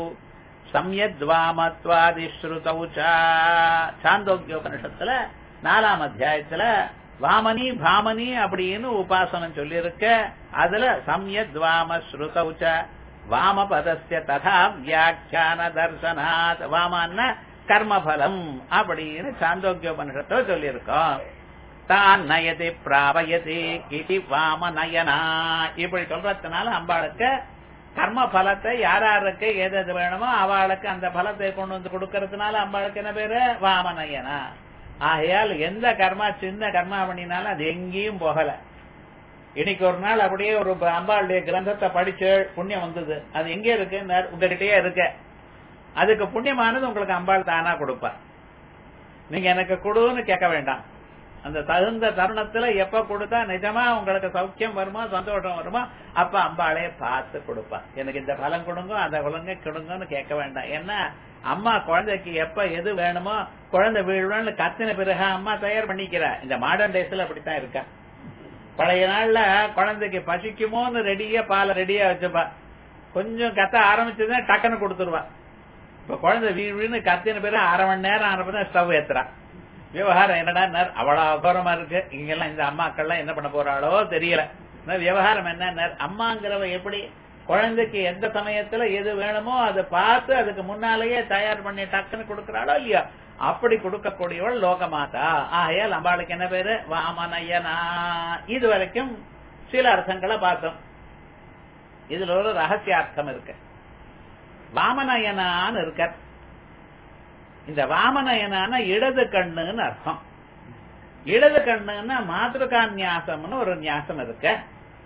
சம்யத்வாமத்வாதிஸ்ருதௌ சாந்தோக்கியோபனிஷத்துல நாலாம் அத்தியாயத்துல வாமனி பாமனி அப்படின்னு உபாசனம் சொல்லியிருக்க அதுல சம்யத்வாம ஸ்ருதௌ ச வாமபதஸ்ய ததா வியாக்கியான தர்சனாத் வாமன்னா கர்மபலம் அப்படின்னு சாந்தோக்கியோபனிஷத்துல சொல்லியிருக்கோம் தான் நயதி பிராபயதி இது வாம நயனா இப்படி சொல்றதுனால அம்பாளுக்கு கர்ம பலத்தை யார் யாருக்கு எது எது வேணுமோ அவளுக்கு அந்த பலத்தை கொண்டு வந்து கொடுக்கறதுனால அம்பாளுக்கு என்ன பேரு வாமநயனா ஆகையால் எந்த கர்மா சின்ன கர்மா பண்ணினாலும் அது எங்கேயும் போகல இன்னைக்கு ஒரு நாள் அப்படியே ஒரு அம்பாளுடைய கிரந்தத்தை படிச்சு புண்ணியம் வந்தது அது எங்க இருக்கு உங்ககிட்டயே இருக்கு அதுக்கு புண்ணியமானது உங்களுக்கு அம்பாள் தானா கொடுப்பா நீங்க எனக்கு கொடுன்னு கேட்க வேண்டாம் அந்த தகுந்த தருணத்துல எப்ப கொடுத்தா நிஜமா உங்களுக்கு சௌக்கியம் வருமா சந்தோஷம் வருமா அப்ப அம்பாளே பார்த்து கொடுப்பா எனக்கு இந்த பலம் கொடுங்க அந்த பலங்க கொடுங்கன்னு கேட்க வேண்டாம் ஏன்னா அம்மா குழந்தைக்கு எப்ப எது வேணுமோ குழந்தை வீழ்வேன்னு கத்தின பிறகு அம்மா தயார் பண்ணிக்கிறா இந்த மாடர்ன் டேஸ்ல அப்படித்தான் இருக்கா பழைய நாள்ல குழந்தைக்கு பசிக்குமோன்னு ரெடியா பாலை ரெடியா வச்சுப்பா கொஞ்சம் கத்த ஆரம்பிச்சதுன்னா டக்குன்னு கொடுத்துருவா இப்ப குழந்தை வீண் வீணு கத்தின பிறகு அரை மணி நேரம் ஆரம்பிச்சா ஸ்டவ் ஏத்துறா விவகாரம் என்னடா அவ்வளவு அகோரமா இருக்கு இங்கெல்லாம் இந்த அம்மாக்கள்லாம் என்ன பண்ண போறாளோ தெரியல விவகாரம் என்ன அம்மாங்கிறவ எப்படி குழந்தைக்கு எந்த சமயத்துல எது வேணுமோ அதை பார்த்து அதுக்கு முன்னாலேயே தயார் பண்ணி டக்குன்னு கொடுக்கறாளோ இல்லையா அப்படி கொடுக்கக்கூடியவள் லோகமாதா ஆகையால் அம்பாளுக்கு என்ன பேரு வாமனயனா இது வரைக்கும் சில அர்த்தங்களை பார்த்தோம் இதுல ஒரு ரகசியார்த்தம் இருக்கு வாமனயனான்னு இருக்க இந்த வாமனயனான இடது கண்ணுன்னு அர்த்தம் இடது கண்ணுன்னா மாதிருகா நியாசம்னு ஒரு நியாசம் இருக்கு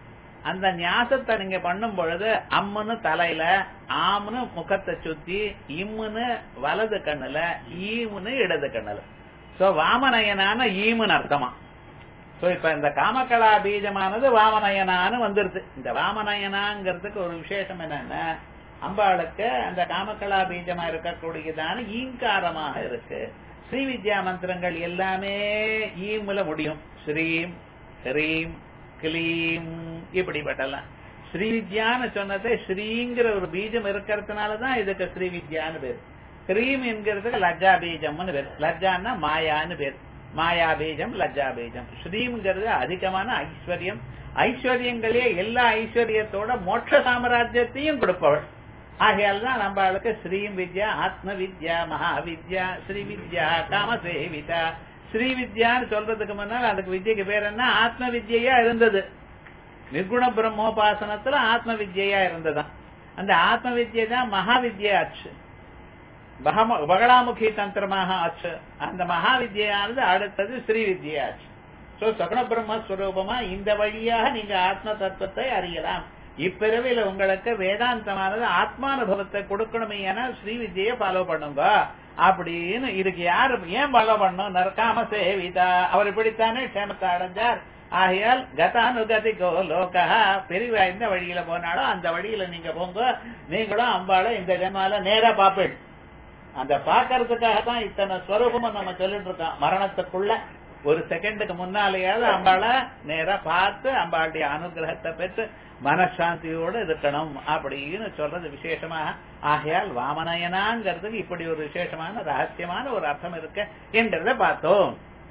அந்த ஞாசத்தை நீங்க பண்ணும் பொழுது அம்முன்னு தலையில ஆம்னு முகத்தை சுத்தி இம்முன்னு வலது கண்ணுல ஈமுன்னு இடது கண்ணுல சோ வாமனயனான ஈமுன்னு அர்த்தமா சோ இப்ப இந்த காமகலா பீஜமானது வாமனயனான்னு வந்துருது இந்த வாமனயனாங்கிறதுக்கு ஒரு விசேஷம் என்னன்னா அம்பாளுக்கு அந்த காமகலா பீஜமா இருக்கக்கூடியதான ஈங்காரமாக இருக்கு ஸ்ரீ வித்யா மந்திரங்கள் எல்லாமே ஈமுல முடியும் ஸ்ரீம் ஹ்ரீம் கிளீம் இப்படிப்பட்டலாம் ஸ்ரீ வித்யான்னு சொன்னது ஸ்ரீங்கிற ஒரு பீஜம் இருக்கிறதுனாலதான் இதுக்கு ஸ்ரீ வித்யான்னு பேர் கிரீம் என்கிறதுக்கு லஜ்ஜா பீஜம்னு பேர் லஜ்ஜான்னா மாயான்னு பேர் மாயா பீஜம் லஜ்ஜா பீஜம் ஸ்ரீங்கிறது அதிகமான ஐஸ்வர்யம் ஐஸ்வர்யங்களே எல்லா ஐஸ்வர்யத்தோட மோட்ச சாம்ராஜ்யத்தையும் கொடுப்பவள் ஆகையால் தான் நம்மளுக்கு ஸ்ரீம் வித்யா ஆத்ம வித்யா மகாவித்யா ஸ்ரீ வித்யா காமசேவிதா ஸ்ரீ வித்யான்னு சொல்றதுக்கு முன்னால் அதுக்கு வித்யக்கு பேர் என்ன ஆத்ம வித்யா இருந்தது நிர்குண பிரம்மோபாசனத்துல ஆத்ம வித்யா இருந்ததாம் அந்த ஆத்ம வித்யை தான் மகாவித்யா ஆச்சு பகம- பகலாமுகி தந்திரமாக ஆச்சு அந்த மகாவித்யானது அடுத்தது ஸ்ரீ வித்யா ஆச்சு சோ சகுண பிரம்மஸ்வரூபமா இந்த வழியாக நீங்க ஆத்ம தத்துவத்தை அறியலாம் இப்பிறவில உங்களுக்கு வேதாந்தமானது ஆத்மானுபவத்தை கொடுக்கணுமே என ஸ்ரீ வித்யை ஃபாலோ பண்ணுங்க அப்படின்னு இதுக்கு யாரு ஏன் ஃபாலோ பண்ணும் நற்காம சேவிதா அவர் இப்படித்தானே க்ஷேமத்தை அடைஞ்சார் ஆகையால் கதானுகதி லோகா பெரியவா எந்த வழியில போனாலும் அந்த வழியில நீங்க போங்க நீங்களும் அம்பாளை இந்த ஜென்மால நேரா பாப்பேன் அந்த பாக்கறதுக்காக தான் இத்தனை ஸ்வரூபமும் நம்ம சொல்லிட்டு இருக்கோம் மரணத்துக்குள்ள ஒரு செகண்டுக்கு முன்னாலேயாவது அம்பாளை நேரா பார்த்து அம்பாளுடைய அனுகிரகத்தை பெற்று மனசாந்தியோடு இருக்கணும் அப்படின்னு சொல்றது விசேஷமா ஆகையால் வாமனயனாங்கிறதுக்கு இப்படி ஒரு விசேஷமான ரகசியமான ஒரு அர்த்தம் இருக்கு என்றதை பார்த்தோம்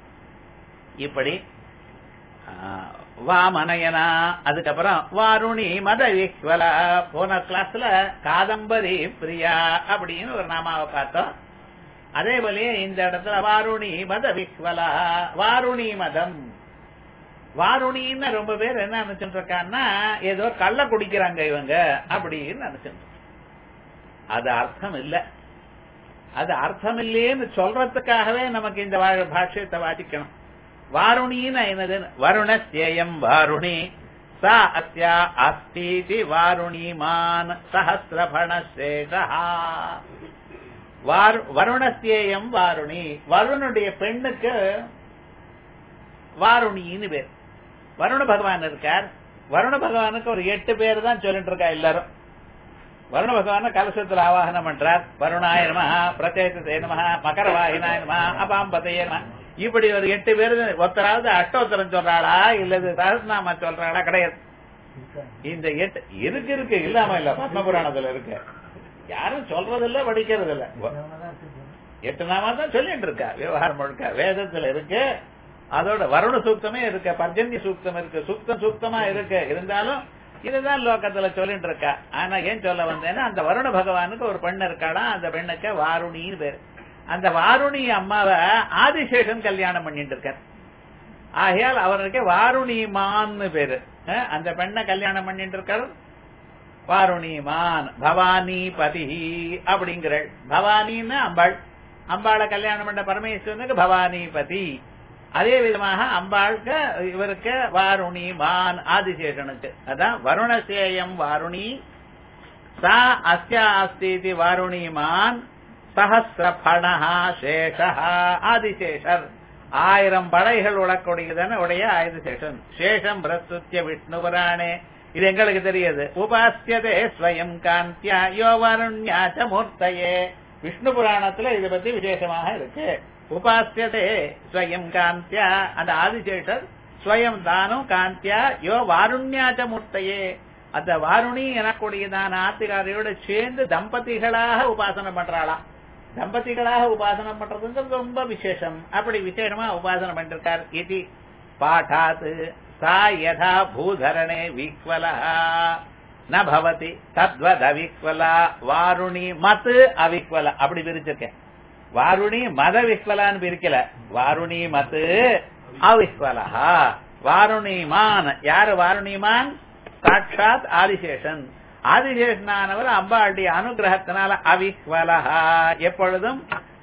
இப்படி ஆஹ், வாமனயனா அதுக்கப்புறம் வாருணி மத விஹ்வலா போன கிளாஸ்ல காதம்பரி பிரியா அப்படின்னு ஒரு நாமாவை பார்த்தோம் அதே போலயே இந்த இடத்துல வாருணி மத விஹ்வலா வாருணி மதம் வாருணின்னு ரொம்ப பேர் என்ன நினைச்சுட்டு இருக்கான்னா ஏதோ கள்ள குடிக்கிறாங்க இவங்க அப்படின்னு நினைச்சுட்டு இருக்காங்க. அது அர்த்தம் இல்ல அது அர்த்தம் இல்லையேன்னு சொல்றதுக்காகவே நமக்கு இந்த வா- பாஷ்யத்தை வாசிக்கணும் வாருணின்னு என்னது வருணஸ்யேயம் வாருணி சா அஸ்யா அஸ்தீதி வாருணிமான் சஹசிரபணசேஷா வாரு- வருணஸ்யேயம் வாருணி வருணுடைய பெண்ணுக்கு வாருணின்னு பேர் வருண பகவான் இருக்கார் வருண பகவானுக்கு ஒரு எட்டு பேர் தான் சொல்லிட்டு இருக்கா எல்லாரும் வருண பகவான கலசத்துல ஆவாகனம் பண்றார் வருணாய நம பிரத்யேகத்தே நம மகரவாகினாய நம அபாம்பதைய நம இப்படி ஒரு எட்டு பேர் ஒருத்தராவது அஷ்டோத்தரம் சொல்றாளா இல்லது சஹஸ்நாமா சொல்றாளா கிடையாது இந்த எட்டு இருக்கு இருக்கு இல்லாம இல்ல பத்ம புராணத்துல இருக்கு யாரும் சொல்றது இல்ல படிக்கிறது இல்ல எட்டு நாமா தான் சொல்லிட்டு இருக்கா விவகாரம் முழுக்க வேதத்துல இருக்கு அதோட வருண சூக்தமே இருக்கு பர்ஜன்ய சூக்தம் இருக்கு சூக்தம் சூக்தமா இருக்கு இருந்தாலும் இதுதான் லோகத்துல சொல்லிட்டு இருக்கா ஆனா ஏன் சொல்ல வந்தேன்னா அந்த வருண பகவானுக்கு ஒரு பெண் இருக்காளா அந்த பெண்ணுக்கு வாருணின்னு பேரு அந்த வாருணி அம்மாவை ஆதிசேஷன் கல்யாணம் பண்ணிட்டு இருக்கார் ஆகையால் அவருக்கு வாருணிமான்னு பேரு அஹ், அந்த பெண்ணை கல்யாணம் பண்ணிட்டு இருக்கார் வாருணிமான் பவானி பதி அப்படிங்கிற பவானின்னு அம்பாள் அம்பாளை கல்யாணம் பண்ண பரமேஸ்வரனுக்கு பவானி பதி அதே விதமாக அம்பாளுக்கு இவருக்கு வாருணி மான் ஆதிசேஷனுக்கு அதான் வருணசேயம் வாருணி சா அஸ்யா அஸ்தி வாருணிமான் சஹசிரபணஹா சேஷஹா ஆதிசேஷர் ஆயிரம் படைகள் உடக்கூடியதான உடைய ஆயுதசேஷன் சேஷம் பிரஸ்துத்திய விஷ்ணு புராணே இது எங்களுக்கு தெரியுது உபாசியதே ஸ்வயம் காந்தியா யோ வருண்யாச்ச மூர்த்தயே விஷ்ணு புராணத்துல இதை பத்தி விசேஷமாக இருக்கு உபாசியதே ஸ்வயம் காந்தியா அந்த ஆதிசேஷர் ஸ்வயம் தானும் காந்தியா யோ வாருண்யாச்ச மூர்த்தையே அந்த வாருணி எனக்கூடியதான ஆத்திகாரியோட சேர்ந்து தம்பதிகளாக உபாசனை பண்றாளாம் தம்பதிகளாக உபாசனம் பண்றதுங்கிறது ரொம்ப விசேஷம் அப்படி விசேஷமா உபாசனை பண்ணிருக்கார் இது பாட்டாத் சா யதா பூதரணே விக்வலா ந பவதி தத்வத் அவிக்வலா வாருணி மத் அவிக்வலா அப்படி பிரிச்சிருக்கேன் வாருணி மத விக்வலான்னு பிரிக்கல வாருணி மத் அவிக்வலா வாருணிமான் யாரு வாருணிமான் சாட்சாத் ஆதிசேஷன் ஆதிசேஷனானவர் அம்பாளுடைய அனுகிரகத்தினால அவிஹ்வலஹா எப்பொழுதும்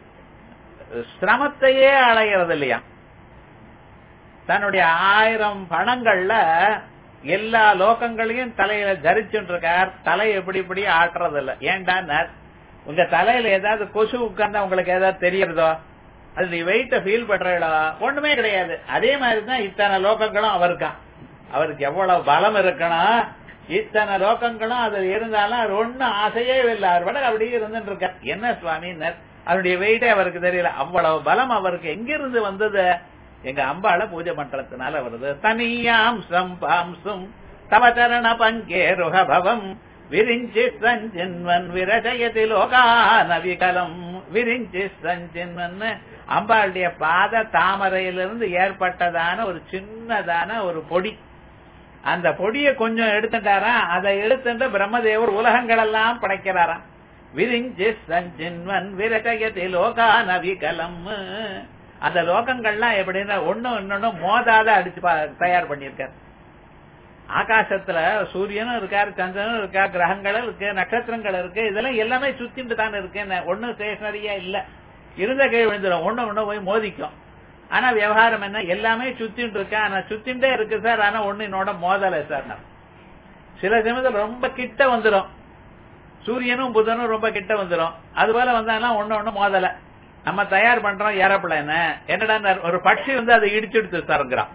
சிரமத்தையே அடைகிறது இல்லையா தன்னுடைய ஆயிரம் பணங்கள்ல எல்லா லோகங்களையும் தலையில தரிச்சுட்டு இருக்கார் தலை எப்படி இப்படி ஆட்டுறது இல்ல ஏன்டா உங்க தலையில ஏதாவது கொசு உட்கார்ந்தா உங்களுக்கு ஏதாவது தெரியறதோ அது நீ வெயிட்ட ஃபீல் பண்றீங்களா ஒண்ணுமே கிடையாது அதே மாதிரிதான் இத்தனை லோகங்களும் அவருக்கான் அவருக்கு எவ்வளவு பலம் இருக்கணும் இத்தனை லோகங்களும் அது இருந்தாலும் அது ஒண்ணும் ஆசையே இல்லை அவர் படம் அப்படியே இருந்துட்டு இருக்க என்ன சுவாமி அவருடைய வெயிட்டே அவருக்கு தெரியல அவ்வளவு பலம் அவருக்கு எங்கிருந்து வந்தது எங்க அம்பாள பூஜை பண்றதுனால வருது தனியாம்சம் பாம்சும் தவச்சரண பங்கேருகபவம் விரிஞ்சி சஞ்சின்வன் விரஜயதி லோகான விகலம் விரிஞ்சி சஞ்சின்வன் அம்பாளுடைய பாத தாமரையிலிருந்து ஏற்பட்டதான ஒரு சின்னதான ஒரு பொடி அந்த பொடியை கொஞ்சம் எடுத்துட்டாராம் அதை எடுத்துட்டு பிரம்மதேவர் உலகங்கள் எல்லாம் படைக்கிறாராம் விரிஞ்சி சஞ்சின்வன் விரஜயதி லோகான விகலம் அந்த லோகங்கள்லாம் எப்படின்னா ஒண்ணு இன்னொன்னு மோதாத அடிச்சு தயார் பண்ணியிருக்காரு ஆகாசத்துல சூரியனும் இருக்காரு சந்திரனும் இருக்கா கிரகங்களும் இருக்கு நட்சத்திரங்கள் இருக்கு இதெல்லாம் எல்லாமே சுத்திட்டு தான் இருக்கு ஒன்னும் ஸ்டேஷனரியா இல்ல இருந்த கீழ் விழுந்துடும் ஒண்ணு ஒண்ணு போய் மோதிக்கும் ஆனா விவகாரம் என்ன எல்லாமே சுத்திட்டு இருக்கு ஆனா சுத்திண்டே இருக்கு சார் ஆனா ஒண்ணு என்னோட மோதல சார் சில சமயத்துல ரொம்ப கிட்ட வந்துடும் சூரியனும் புதனும் ரொம்ப கிட்ட வந்துடும் அது போல வந்தாலும் ஒண்ணு ஒண்ணு மோதல நம்ம தயார் பண்றோம் ஏரோப்ளேன் என்னடா ஒரு பட்சி வந்து அதை இடிச்சுடுத்து சாருங்கிறான்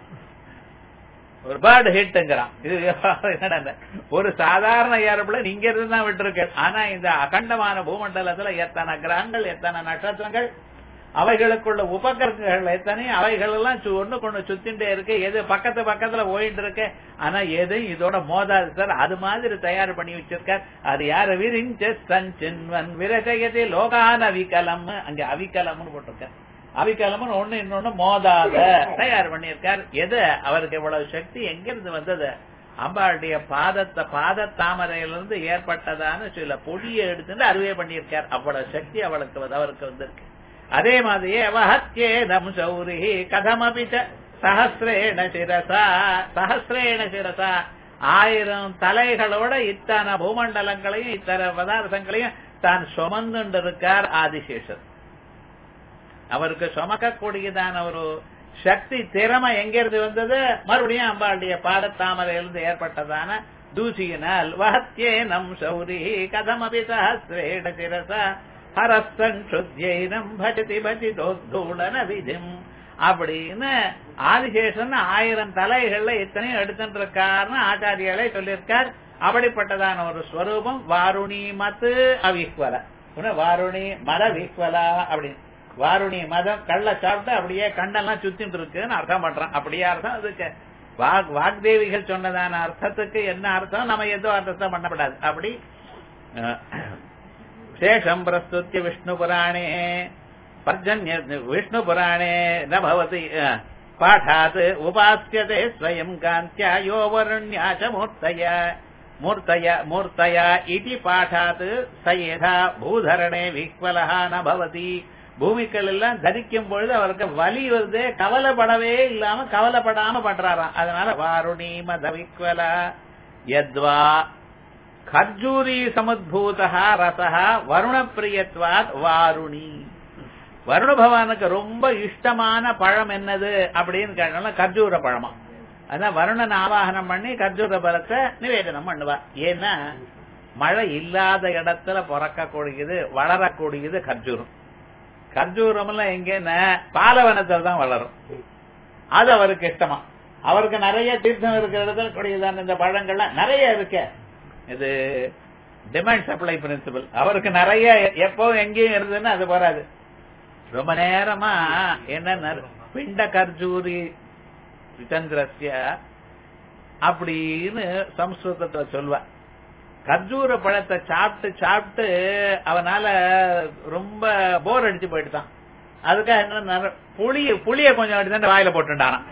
ஒரு பேர்டு ஹிட்ங்கிறான் இது என்னடா ஒரு சாதாரண ஏரோப்ளேன் இங்க இருந்து தான் விட்டுருக்கு ஆனா இந்த அகண்டமான பூமண்டலத்துல எத்தனை கிரகங்கள் எத்தனை நட்சத்திரங்கள் அவைகளுக்குள்ள உபகரணங்கள் எத்தனை அவைகள் எல்லாம் ஒண்ணு கொண்டு சுத்திண்டே இருக்கு எது பக்கத்து பக்கத்துல போயிட்டு இருக்கு ஆனா எதுவும் இதோட மோதாது சார் அது மாதிரி தயார் பண்ணி வச்சிருக்கார் அது யாரு விரிஞ்ச சஞ்சின்வன் விரஜயதி லோகான அவிகலம் அங்க அவிகலம்னு போட்டிருக்கார் அவிகலம்னு ஒண்ணு இன்னொன்னு மோதாத தயார் பண்ணியிருக்கார் எது அவருக்கு இவ்வளவு சக்தி எங்கிருந்து வந்தது அம்பாளுடைய பாதத்தை பாத தாமரையிலிருந்து ஏற்பட்டதான சில பொடியை எடுத்துட்டு அறுவை பண்ணியிருக்கார் அவ்வளவு சக்தி அவளுக்கு அவருக்கு வந்திருக்கு அதே மாதிரியே அவஹத்யேதம் சௌரி கதமபி சஹசிரேண சிரசா சஹசிரேண சிரசா ஆயிரம் தலைகளோட இத்தனை பூமண்டலங்களையும் இத்தனை பதார்த்தங்களையும் தான் சுமந்துண்டு இருக்கார் ஆதிசேஷர் அவருக்கு சுமக்கக்கூடியதான ஒரு சக்தி திறமை எங்கிருந்து வந்தது மறுபடியும் அம்பாளுடைய பாடத்தாமரையிலிருந்து ஏற்பட்டதான தூசியினால் வஹத்யேனம் சௌரி கதமபி சஹசிரேண சிரசா ஹரஸ்தன் சுத்தியைனம் பஜதி பஜிதோத்தூளன விதிம் அப்படின்னு ஆதிசேஷன் ஆயிரம் தலைகள்ல எத்தனையும் எடுத்துட்டு இருக்காருன்னு ஆச்சாரியாலே சொல்லியிருக்கார் அப்படிப்பட்டதான ஒரு ஸ்வரூபம் வாருணி மத்து அவிஹ்வல வாருணி மத விஹ்வலா அப்படின்னு வாருணி மதம் கள்ள சாப்பிட்டு அப்படியே கண்ணெல்லாம் சுத்திட்டு இருக்குன்னு அர்த்தம் பண்றான் அப்படியே அர்த்தம் அதுக்கு வாக் வாக்தேவிகள் சொன்னதான அர்த்தத்துக்கு என்ன அர்த்தம் நம்ம எதோ அர்த்தத்தை பண்ணப்படாது அப்படி शेषम् प्रस्तुत्य विष्णुपुराणे पर्जन्य विष्णुपुराणे न भवति पाठात् उपास्यते स्वयम् कान्त्या यो वरुण्या च मूर्तया मूर्तया मूर्तया इति पाठात् स यथा பூதரணே விஹ்வலः न भवति பூமிக்கள் எல்லாம் தரிக்கும் பொழுது அவருக்கு வலி வருது கவலைப்படவே இல்லாம கவலைப்படாம பண்றாராம் அதனால வாருணி மத விக்வலா யத்வா கர்ஜூரி சமுத்பூதா ரசா வருண பிரியத்வாத் வாருணி வருண பகவானுக்கு ரொம்ப இஷ்டமான பழம் என்னது அப்படின்னு கேட்டோம்னா கர்ஜூர பழமா அதான் வருணன் ஆவாகனம் பண்ணி கர்ஜூர பழத்தை நிவேதனம் பண்ணுவா ஏன்னா மழை இல்லாத இடத்துல பிறக்கக்கூடியது வளரக்கூடியது கர்ஜூரம் கர்ஜூரம் எல்லாம் எங்கன்னா பாலவனத்துல தான் வளரும் அது அவருக்கு இஷ்டமா அவருக்கு நிறைய தீர்த்தம் இருக்கிற இடத்துல கூடியதான இந்த பழங்கள்லாம் நிறைய இருக்கு இது டிமாண்ட் சப்ளை பிரின்சிபல் அவருக்கு நிறைய எப்போ எங்கேயும் இருந்ததுன்னா அது வராது ரொம்ப நேரமா என்ன பிண்ட கர்ஜூரி சந்திரஸ்ய அப்படின்னு சம்ஸ்கிருதத்துல சொல்வா கர்ஜூர பழத்தை சாப்பிட்டு சாப்பிட்டு அவனால ரொம்ப போர் அடிச்சு போயிட்டுதான் அதுக்காக என்ன புளிய புளிய கொஞ்சம் எடுத்து வாயில போட்டுட்டாரான்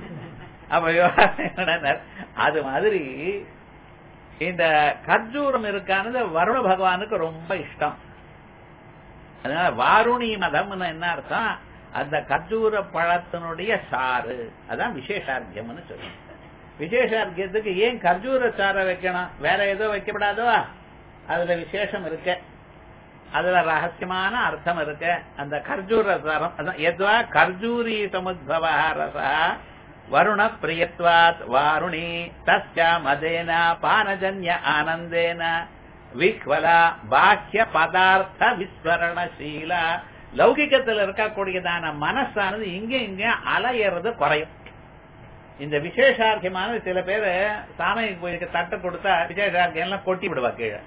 அப்ப அது மாதிரி இந்த கர்ஜூரம் இருக்கானது வருண பகவானுக்கு ரொம்ப இஷ்டம் அதனால வாருணி மதம்னு என்ன அர்த்தம் அந்த கர்ஜூர பழத்தினுடைய சாறு அதான் விசேஷார்க்கியம்னு சொல்லுவோம் விசேஷார்க்கியத்துக்கு ஏன் கர்ஜூர சாரை வைக்கணும் வேற ஏதோ வைக்கப்படாதோ அதுல விசேஷம் இருக்கு அதுல ரகசியமான அர்த்தம் இருக்கு அந்த கர்ஜூர சாரம் அதான் எதுவா கர்ஜூரி சமுத்பவ ரசா வருண பிரியத்வாத் வாருணி தஸ்யா மதேன பானஜன்ய ஆனந்தேன விஹ்வலா பாக்கிய பதார்த்த விஸ்வரணசீலா லௌகிக்கத்தில் இருக்கக்கூடியதான மனசானது இங்க இங்க அலையறது குறையும் இந்த விசேஷார்க்கியமான சில பேர் சாமிக்கு போய் தட்டை கொடுத்தா விசேஷார்க்கியம் எல்லாம் கொட்டி விடுவா கீழே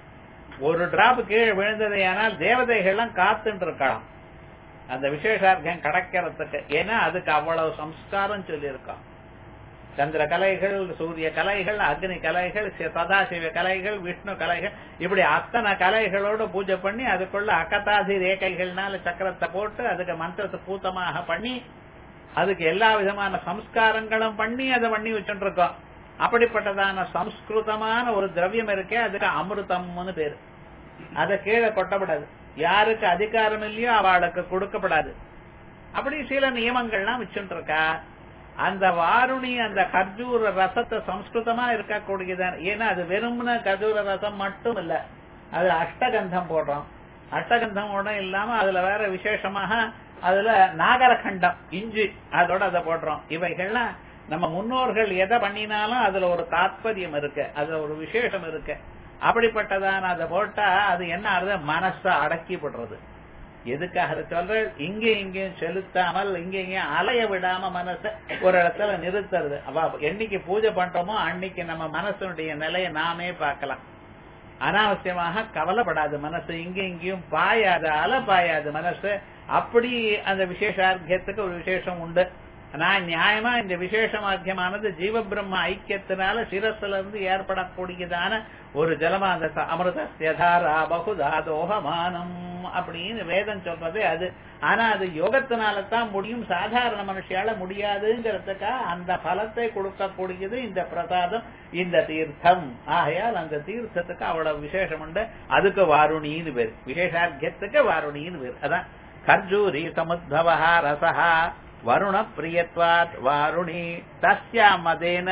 ஒரு டிராப் கீழே விழுந்தது ஆனால் தேவதைகள்லாம் காத்துட்டு இருக்கலாம் அந்த விசேஷார்த்தம் கிடைக்கிறதுக்கு ஏன்னா அதுக்கு அவ்வளவு சம்ஸ்காரம் சொல்லியிருக்கான் சந்திர கலைகள் சூரிய கலைகள் அக்னி கலைகள் சி- சதாசிவ கலைகள் விஷ்ணு கலைகள் இப்படி அத்தனை கலைகளோட பூஜை பண்ணி அதுக்குள்ள அக்கதாதி ரேகைகள்னால சக்கரத்தை போட்டு அதுக்கு மந்திரத்தை பூத்தமாக பண்ணி அதுக்கு எல்லா விதமான சம்ஸ்காரங்களும் பண்ணி அதை பண்ணி வச்சுட்டு இருக்கோம் அப்படிப்பட்டதான சம்ஸ்கிருதமான ஒரு திரவியம் இருக்கே அதுக்கு அமிர்தம்னு பேரு அதை கீழே கொட்டப்படாது யாருக்கு அதிகாரம் இல்லையோ அவளுக்கு கொடுக்கப்படாது அப்படி சில நியமங்கள்லாம் வச்சுட்டு இருக்கா அந்த வாருணி அந்த கர்ஜூர ரசத்தை சம்ஸ்கிருதமா இருக்கக்கூடியதான் ஏன்னா அது வெறும்ன கர்ஜூர ரசம் மட்டும் இல்ல அது அஷ்டகந்தம் போடுறோம் அஷ்டகந்தம் கூட இல்லாம அதுல வேற விசேஷமாக அதுல நாகரகண்டம் இஞ்சி அதோட அதை போடுறோம் இவைகள்லாம் நம்ம முன்னோர்கள் எதை பண்ணினாலும் அதுல ஒரு தாத்பரியம் இருக்கு அதுல ஒரு விசேஷம் இருக்கு அப்படிப்பட்டதான அதை போட்டா அது என்ன ஆகுது மனச அடக்கி போடுறது எதுக்காக அதை சொல்ற இங்க இங்கேயும் செலுத்தாமல் இங்க இங்கேயும் அலைய விடாம மனச ஒரு இடத்துல நிறுத்துறது அவ என்னைக்கு பூஜை பண்றோமோ அன்னைக்கு நம்ம மனசனுடைய நிலையை நாமே பார்க்கலாம் அனாவசியமாக கவலைப்படாது மனசு இங்க இங்கேயும் பாயாது அலை பாயாது மனசு அப்படி அந்த விசேஷார்த்தியத்துக்கு ஒரு விசேஷம் உண்டு நான் நியாயமா இந்த விசேஷமாக்கியமானது ஜீவ பிரம்ம ஐக்கியத்தினால சிரஸ்ல இருந்து ஏற்படக்கூடியதான ஒரு ஜலமா அந்த ச- அமிர்தஸ்யதாரா பகுதா தோகமானம் அப்படின்னு வேதம் சொல்றது அது ஆனா அது யோகத்தினால தான் முடியும் சாதாரண மனுஷியால முடியாதுங்கிறதுக்கா அந்த பலத்தை கொடுக்கக்கூடியது இந்த பிரசாதம் இந்த தீர்த்தம் ஆகையால் அந்த தீர்த்தத்துக்கு அவ்வளவு விசேஷம் உண்டு அதுக்கு வாருணின்னு பேர் விசேஷார்க்கியத்துக்கு வாருணின்னு பேர் அதான் கர்ஜூரி சமுத்பவா ரசஹா வருண பிரியத்வாத் வாருணி தஸ்யா மதேன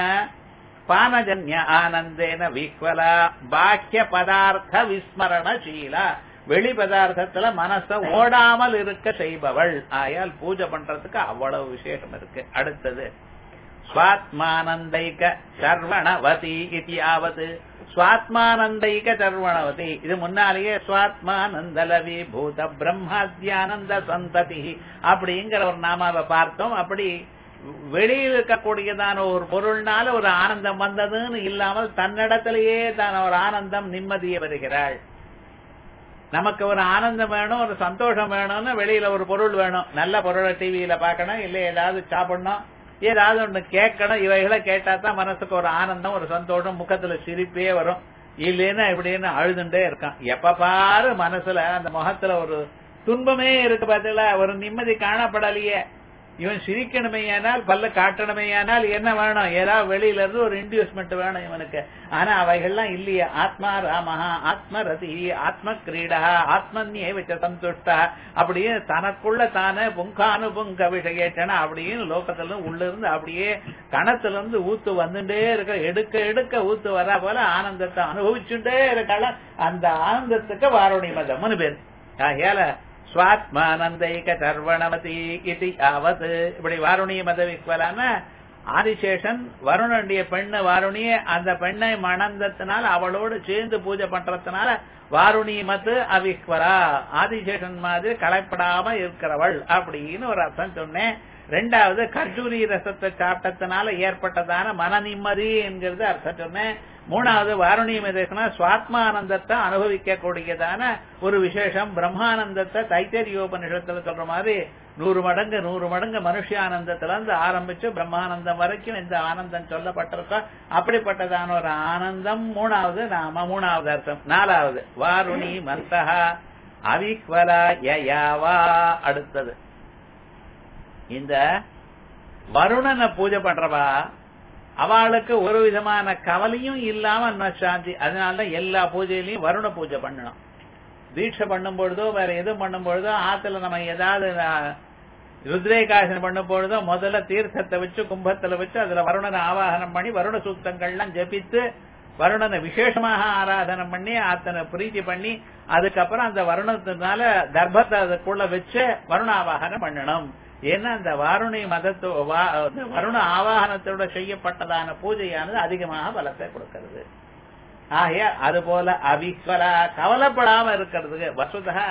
பானஜன்ய ஆனந்தேன விஹ்வலா பாக்கிய பதார்த்த விஸ்மரணசீலா வெளி பதார்த்தத்துல மனச ஓடாமல் இருக்க செய்பவள் ஆயால் பூஜை பண்றதுக்கு அவ்வளவு விசேஷம் இருக்கு அடுத்தது ஸ்வாத்மானந்தைக சர்வணவதி இது ஆவது ஸ்வாத்மானந்தைக சர்வணவதி இது முன்னாலேயே ஸ்வாத்மானந்தலவி பூத பிரம்மாத்யானந்த சந்ததி அப்படிங்கிற ஒரு நாமாவை பார்த்தோம் அப்படி வெளியில் இருக்கக்கூடியதான ஒரு பொருள்னால ஒரு ஆனந்தம் வந்ததுன்னு இல்லாமல் தன்னிடத்திலேயே தான் ஒரு ஆனந்தம் நிம்மதியை வருகிறாள் நமக்கு ஒரு ஆனந்தம் வேணும் ஒரு சந்தோஷம் வேணும்னு வெளியில ஒரு பொருள் வேணும் நல்ல பொருளை டிவியில பார்க்கணும் இல்ல ஏதாவது சாப்பிடணும் ஏதாவது ஒண்ணு கேட்கணும் இவைகளை கேட்டா தான் மனசுக்கு ஒரு ஆனந்தம் ஒரு சந்தோஷம் முகத்துல சிரிப்பே வரும் இல்லைன்னா இப்படின்னு அழுதுண்டே இருக்கான் எப்ப பாரு மனசுல அந்த முகத்துல ஒரு துன்பமே இருக்கு பார்த்தீங்களா ஒரு நிம்மதி காணப்படலையே இவன் சிரிக்கணுமேயானால் பல்ல காட்டணுமேயானால் என்ன வேணும் ஏதாவது வெளியில இருந்து ஒரு இன்டியூஸ்மெண்ட் வேணும் இவனுக்கு ஆனா அவைகள்லாம் இல்லையே ஆத்மா ராமஹா ஆத்ம ரதி ஆத்ம கிரீடா ஆத்மன்யே வச்ச சந்துஷ்டா அப்படியே தனக்குள்ள தானே புங்கானு புங்க விஷயேட்டன அப்படின்னு லோகத்துல உள்ள இருந்து அப்படியே கணத்துல இருந்து ஊத்து வந்துட்டே இருக்க எடுக்க எடுக்க ஊத்து வரா போல ஆனந்தத்தை அனுபவிச்சுட்டே இருக்கால அந்த ஆனந்தத்துக்கு வாரோணி மதம்னு பேர் ஆகையால ஸ்வாத்மானந்தைக சர்வணவதி இது ஆவது இப்படி வாருணிய மத விக்வலான ஆதிசேஷன் வருணனுடைய பெண்ணு வாருணிய அந்த பெண்ணை மணந்தத்தினால் அவளோடு சேர்ந்து பூஜை பண்றதுனால வாருணி மத்து அவிக்வரா ஆதிசேஷன் மாதிரி களைப்படாம இருக்கிறவள் அப்படின்னு ஒரு அர்த்தம் சொன்னேன் ரெண்டாவது கர்ஜூரி ரசத்தை சாப்பிட்டதுனால ஏற்பட்டதான மன நிம்மதி என்கிறது அர்த்தம் சொன்னேன் மூணாவது வாருணியம் எதுக்குன்னா சுவாத்மானந்தத்தை அனுபவிக்க கூடியதான ஒரு விசேஷம் பிரம்மானந்தத்தை தைத்தரியோபனிஷத்துல சொல்ற மாதிரி நூறு மடங்கு நூறு மடங்கு மனுஷியானந்தத்துல இருந்து ஆரம்பிச்சு பிரம்மானந்தம் வரைக்கும் இந்த ஆனந்தம் சொல்லப்பட்டிருக்கோம் அப்படிப்பட்டதான ஒரு ஆனந்தம் மூணாவது நாம மூணாவது அர்த்தம் நாலாவது வாருணி மந்தஹா அவிக்வலா யயாவா அடுத்தது இந்த வருணனை பூஜை பண்றவா அவளுக்கு ஒரு விதமான கவலையும் இல்லாம என்ன சாந்தி அதனாலதான் எல்லா பூஜையிலையும் வருண பூஜை பண்ணணும் தீட்சை பண்ணும் பொழுதோ வேற எதுவும் பண்ணும் பொழுதோ ஆத்துல நம்ம ஏதாவது அஹ், ருத்ரேகாசனம் பண்ணும் பொழுதோ முதல்ல தீர்த்தத்தை வச்சு கும்பத்துல வச்சு அதுல வருணனை ஆவாகனம் பண்ணி வருண சூக்தங்கள்லாம் ஜபித்து வருணனை விசேஷமாக ஆராதனம் பண்ணி அத்தனை பிரீத்தி பண்ணி அதுக்கப்புறம் அந்த வருணத்தினால தர்ப்பத்தை அதுக்குள்ள வச்சு வருணாவாகனம் பண்ணணும் ஏன்னா அந்த வாருணி மதத்து வா- அந்த வருண ஆவாகனத்தோட செய்யப்பட்டதான பூஜையானது அதிகமாக பலத்தை கொடுக்கிறது ஆகைய அது போல அவிஸ்வலா கவலைப்படாம இருக்கிறதுக்கு வசுதா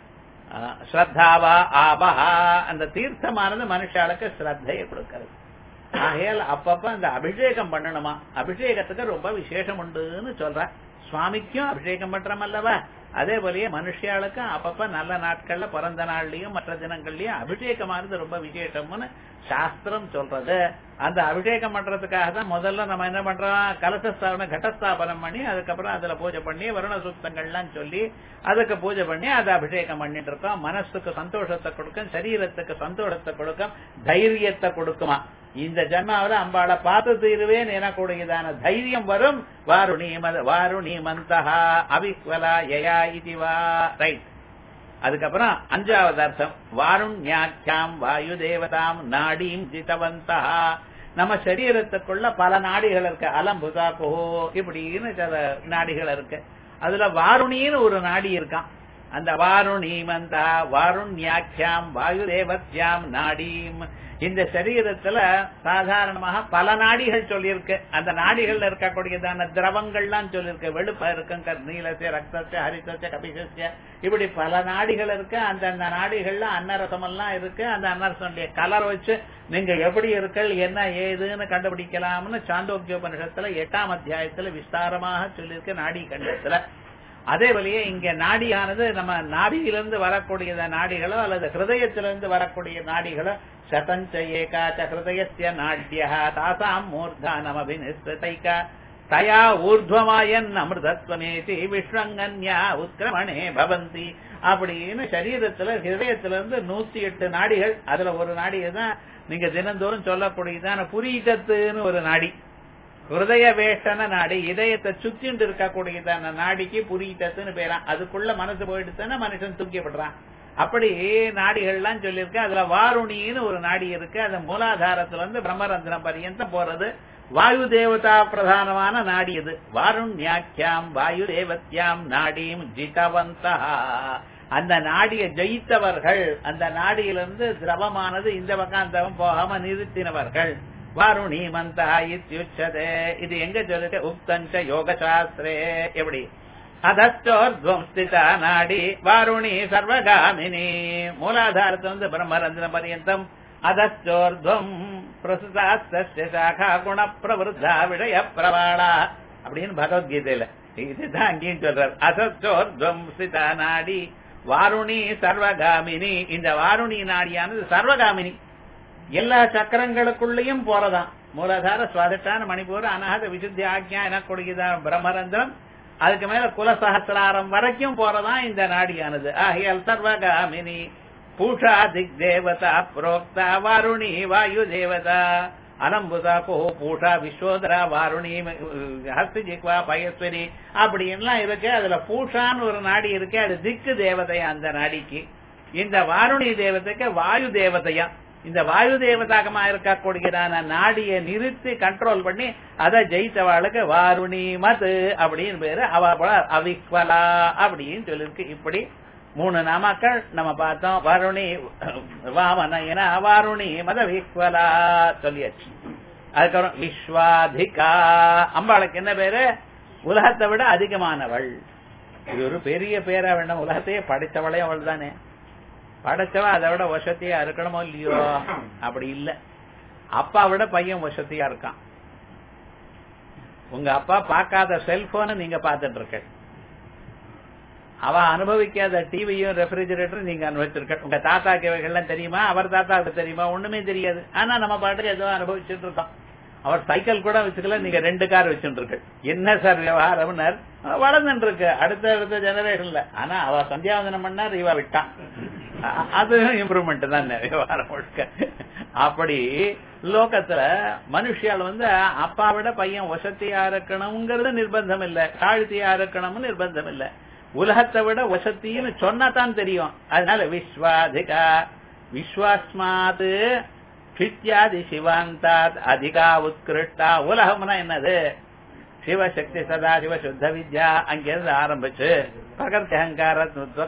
அஹ், ஸ்ரத்தாவா ஆபஹா அந்த தீர்த்தமானது மனுஷாளுக்கு ஸ்ரத்தையை கொடுக்கிறது ஆகையால் அப்பப்ப அந்த அபிஷேகம் பண்ணணுமா அபிஷேகத்துக்கு ரொம்ப விசேஷம் உண்டுன்னு சொல்ற சுவாமிக்கும் அபிஷேகம் பண்றோம் அல்லவா அதே போலயே மனுஷியாளுக்கும் அப்பப்ப நல்ல நாட்கள்ல பிறந்த நாள்லயும் மற்ற தினங்கள்லயும் அபிஷேகமானது ரொம்ப விசேஷம்னு சாஸ்திரம் சொல்றது அந்த அபிஷேகம் பண்றதுக்காக தான் முதல்ல நம்ம என்ன பண்றோம் கலசஸ்தாபனம் கடஸ்தாபனம் பண்ணி அதுக்கப்புறம் அதுல பூஜை பண்ணி வருண சூக்தங்கள்லாம் சொல்லி அதுக்கு பூஜை பண்ணி அதை அபிஷேகம் பண்ணிட்டு இருக்கோம் மனசுக்கு சந்தோஷத்தை கொடுக்கும் சரீரத்துக்கு சந்தோஷத்தை கொடுக்கும் தைரியத்தை கொடுக்குமா இந்த ஜன்மாவில அம்பாளை பார்த்து தீருவேன் எனக்கூடியதான தைரியம் வரும் வாருணி மத வாருணி மந்தஹா அவிஸ்வலா யயா இதுவா ரைட் அதுக்கப்புறம் அஞ்சாவது அர்த்தம் வாருண்யாக்கியாம் வாயு தேவதாம் நாடீம் ஜிதவந்தா நம்ம சரீரத்துக்குள்ள பல நாடிகள் இருக்கு அலம்புதா குஹோ இப்படின்னு சில நாடிகள் இருக்கு அதுல வாருணின்னு ஒரு நாடி இருக்கான் அந்த வாருணி மந்தா வாருண்யாக்கியாம் வாயு தேவத்யாம் நாடீம் இந்த சரீரத்துல சாதாரணமாக பல நாடிகள் சொல்லியிருக்கு அந்த நாடிகள்ல இருக்கக்கூடியதான திரவங்கள்லாம் சொல்லியிருக்கு வெளுப்பா இருக்கும் க- நீலச ரத்தச ஹரிசச கபிசஸ்ய இப்படி பல நாடிகள் இருக்கு அந்த அந்த நாடிகள்ல அன்னரசம் எல்லாம் இருக்கு அந்த அன்னரசனுடைய கலர் வச்சு நீங்க எப்படி இருக்கள் என்ன ஏதுன்னு கண்டுபிடிக்கலாம்னு சாந்தோக்கியோபனிஷத்துல எட்டாம் அத்தியாயத்துல விஸ்தாரமாக சொல்லியிருக்கு நாடி கண்டத்துல அதே வழியே இங்க நாடியானது நம்ம நாடியிலிருந்து வரக்கூடிய நாடிகளோ அல்லது ஹிருதயத்திலிருந்து வரக்கூடிய நாடிகளோ சதஞ்ச ஏகாச்ச ஹிருதயஸ்ய நாட்யா தாசாம் மூர்தானம் அபினிஸ்தைக தயா ஊர்துவமாயன் அமிர்தத்வமேதி விஸ்வங்கன்யா உத்கிரமணே பவந்தி அப்படின்னு சரீரத்துல ஹிருதயத்திலிருந்து நூத்தி எட்டு நாடிகள் அதுல ஒரு நாடியை தான் நீங்க தினந்தோறும் சொல்லக்கூடியதான புரீதத்துன்னு ஒரு நாடி ஹிருதய வேஷன நாடி இதயத்தை சுத்திண்டு இருக்கக்கூடியதான நாடிக்கு புரீதத்துன்னு பேரா அதுக்குள்ள மனசு போயிடுச்சுன்னா மனுஷன் தூக்கிப்படுறான் அப்படி நாடிகள்லாம் சொல்லியிருக்கு அதுல வாருணின்னு ஒரு நாடி இருக்கு அது மூலாதாரத்துல இருந்து பிரம்மரந்திரம் பரியந்தம் போறது வாயு தேவதா பிரதானமான நாடி இது வாருண்யாக்கியாம் வாயு தேவத்யாம் நாடியும் ஜிதவந்தா அந்த நாடியை ஜெயித்தவர்கள் அந்த நாடியிலிருந்து திரவமானது இந்த பக்கம் அந்த பக்கம் போகாம நிறுத்தினவர்கள் வாருணி மந்தா இத்யுச்சதே இது எங்க சொல்லுது உக்தஞ்ச யோக சாஸ்திரே எப்படி அதச்சோர்துவம் ஸ்திதா நாடி வாருணி சர்வகாமினி மூலாதாரத்துல வந்து பிரம்மரந்திர பரியந்தம் அதச்சோர்துவம் பிரசுதாஸ்தஸ்ய சாகா குண பிரவருத்தா விஷய பிரபாளா அப்படின்னு பகவத்கீதையில இதுதான் அங்கேயும் சொல்றார் அதச்சோர்துவம் ஸ்திதா நாடி வாருணி சர்வகாமினி இந்த வாருணி நாடியானது சர்வகாமினி எல்லா சக்கரங்களுக்குள்ளேயும் போறதாம் மூலாதார சுவாதிஷ்டான மணிப்பூர் அனாத விசுத்தி ஆக்ஞா எனக்கூடியதான் பிரம்மரந்திரம் அதுக்கு மேல குலசகசிராரம் வரைக்கும் போறதான் இந்த நாடியானது ஆகையால் சர்வகாமினி பூஷா திக் தேவதா புரோக்தா வாருணி வாயு தேவதா அனம்புதா கோ பூஷா விஸ்வோதரா வாருணி ஹஸ்தி ஜிக்வா பயஸ்வரி அப்படி எல்லாம் இருக்கு அதுல பூஷான்னு ஒரு நாடி இருக்கு அது திக்கு தேவதையா அந்த நாடிக்கு இந்த வாருணி தேவதைக்கு வாயு தேவதையா இந்த வாயு தேவதாகமா இருக்கக்கூடியதான நாடியை நிறுத்தி கண்ட்ரோல் பண்ணி அதை ஜெயித்தவாளுக்கு வாருணி மது அப்படின்னு பேரு அவ போல அவிக்வலா அப்படின்னு சொல்லிருக்கு இப்படி மூணு நாமாக்கள் நம்ம பார்த்தோம் வருணி வாமனயன வாருணி மத விக்வலா சொல்லியாச்சு அதுக்கப்புறம் விஸ்வாதிகா அம்பாளுக்கு என்ன பேரு உலகத்தை விட அதிகமானவள் இது ஒரு பெரிய பேரா வேண்டாம் உலகத்தையே படித்தவளே அவள் தானே படைச்சவன் அதை விட வசதியா இருக்கணுமோ இல்லையோ அப்படி இல்ல அப்பா விட பையன் வசதியா இருக்கான் உங்க அப்பா பார்க்காத செல்போனை நீங்க பார்த்துட்டு இருக்க அவ அனுபவிக்காத டிவியும் ரெஃப்ரிஜரேட்டரும் நீங்க அனுபவிச்சிருக்க உங்க தாத்தாக்கு இவைகள்லாம் தெரியுமா அவர் தாத்தாவுக்கு தெரியுமா ஒண்ணுமே தெரியாது ஆனா நம்ம பாட்டுக்கு ஏதோ அனுபவிச்சுட்டு இருக்கோம் அவர் சைக்கிள் கூட வச்சுக்கல நீங்க ரெண்டு கார் வச்சுட்டு இருக்கு என்ன சார் விவகாரம்னர் வளர்ந்துட்டு இருக்கு அடுத்த அடுத்த ஜெனரேஷன்ல ஆனா அவ சந்தியாவந்தனம் பண்ணார் இவ விட்டான் அ- அது இம்ப்ரூவ்மெண்ட் தான் விவகாரம் முழுக்க அப்படி லோகத்துல மனுஷியால் வந்து அப்பா விட பையன் வசதியா இருக்கணுங்கிறது நிர்பந்தம் இல்ல தாழ்த்தியா இருக்கணும்னு நிர்பந்தம் இல்ல உலகத்தை விட வசத்தின்னு சொன்னாதான் தெரியும் அதனால விஸ்வாதிகா விஸ்வாஸ்மாத் கிருத்தியாதி சிவாந்தாத் அதிகா உத்கிருஷ்டா உலகம்னா என்னது சிவசக்தி சதா சிவ சுத்த வித்யா அங்கிருந்து ஆரம்பிச்சு பிரகர்த்தகங்கார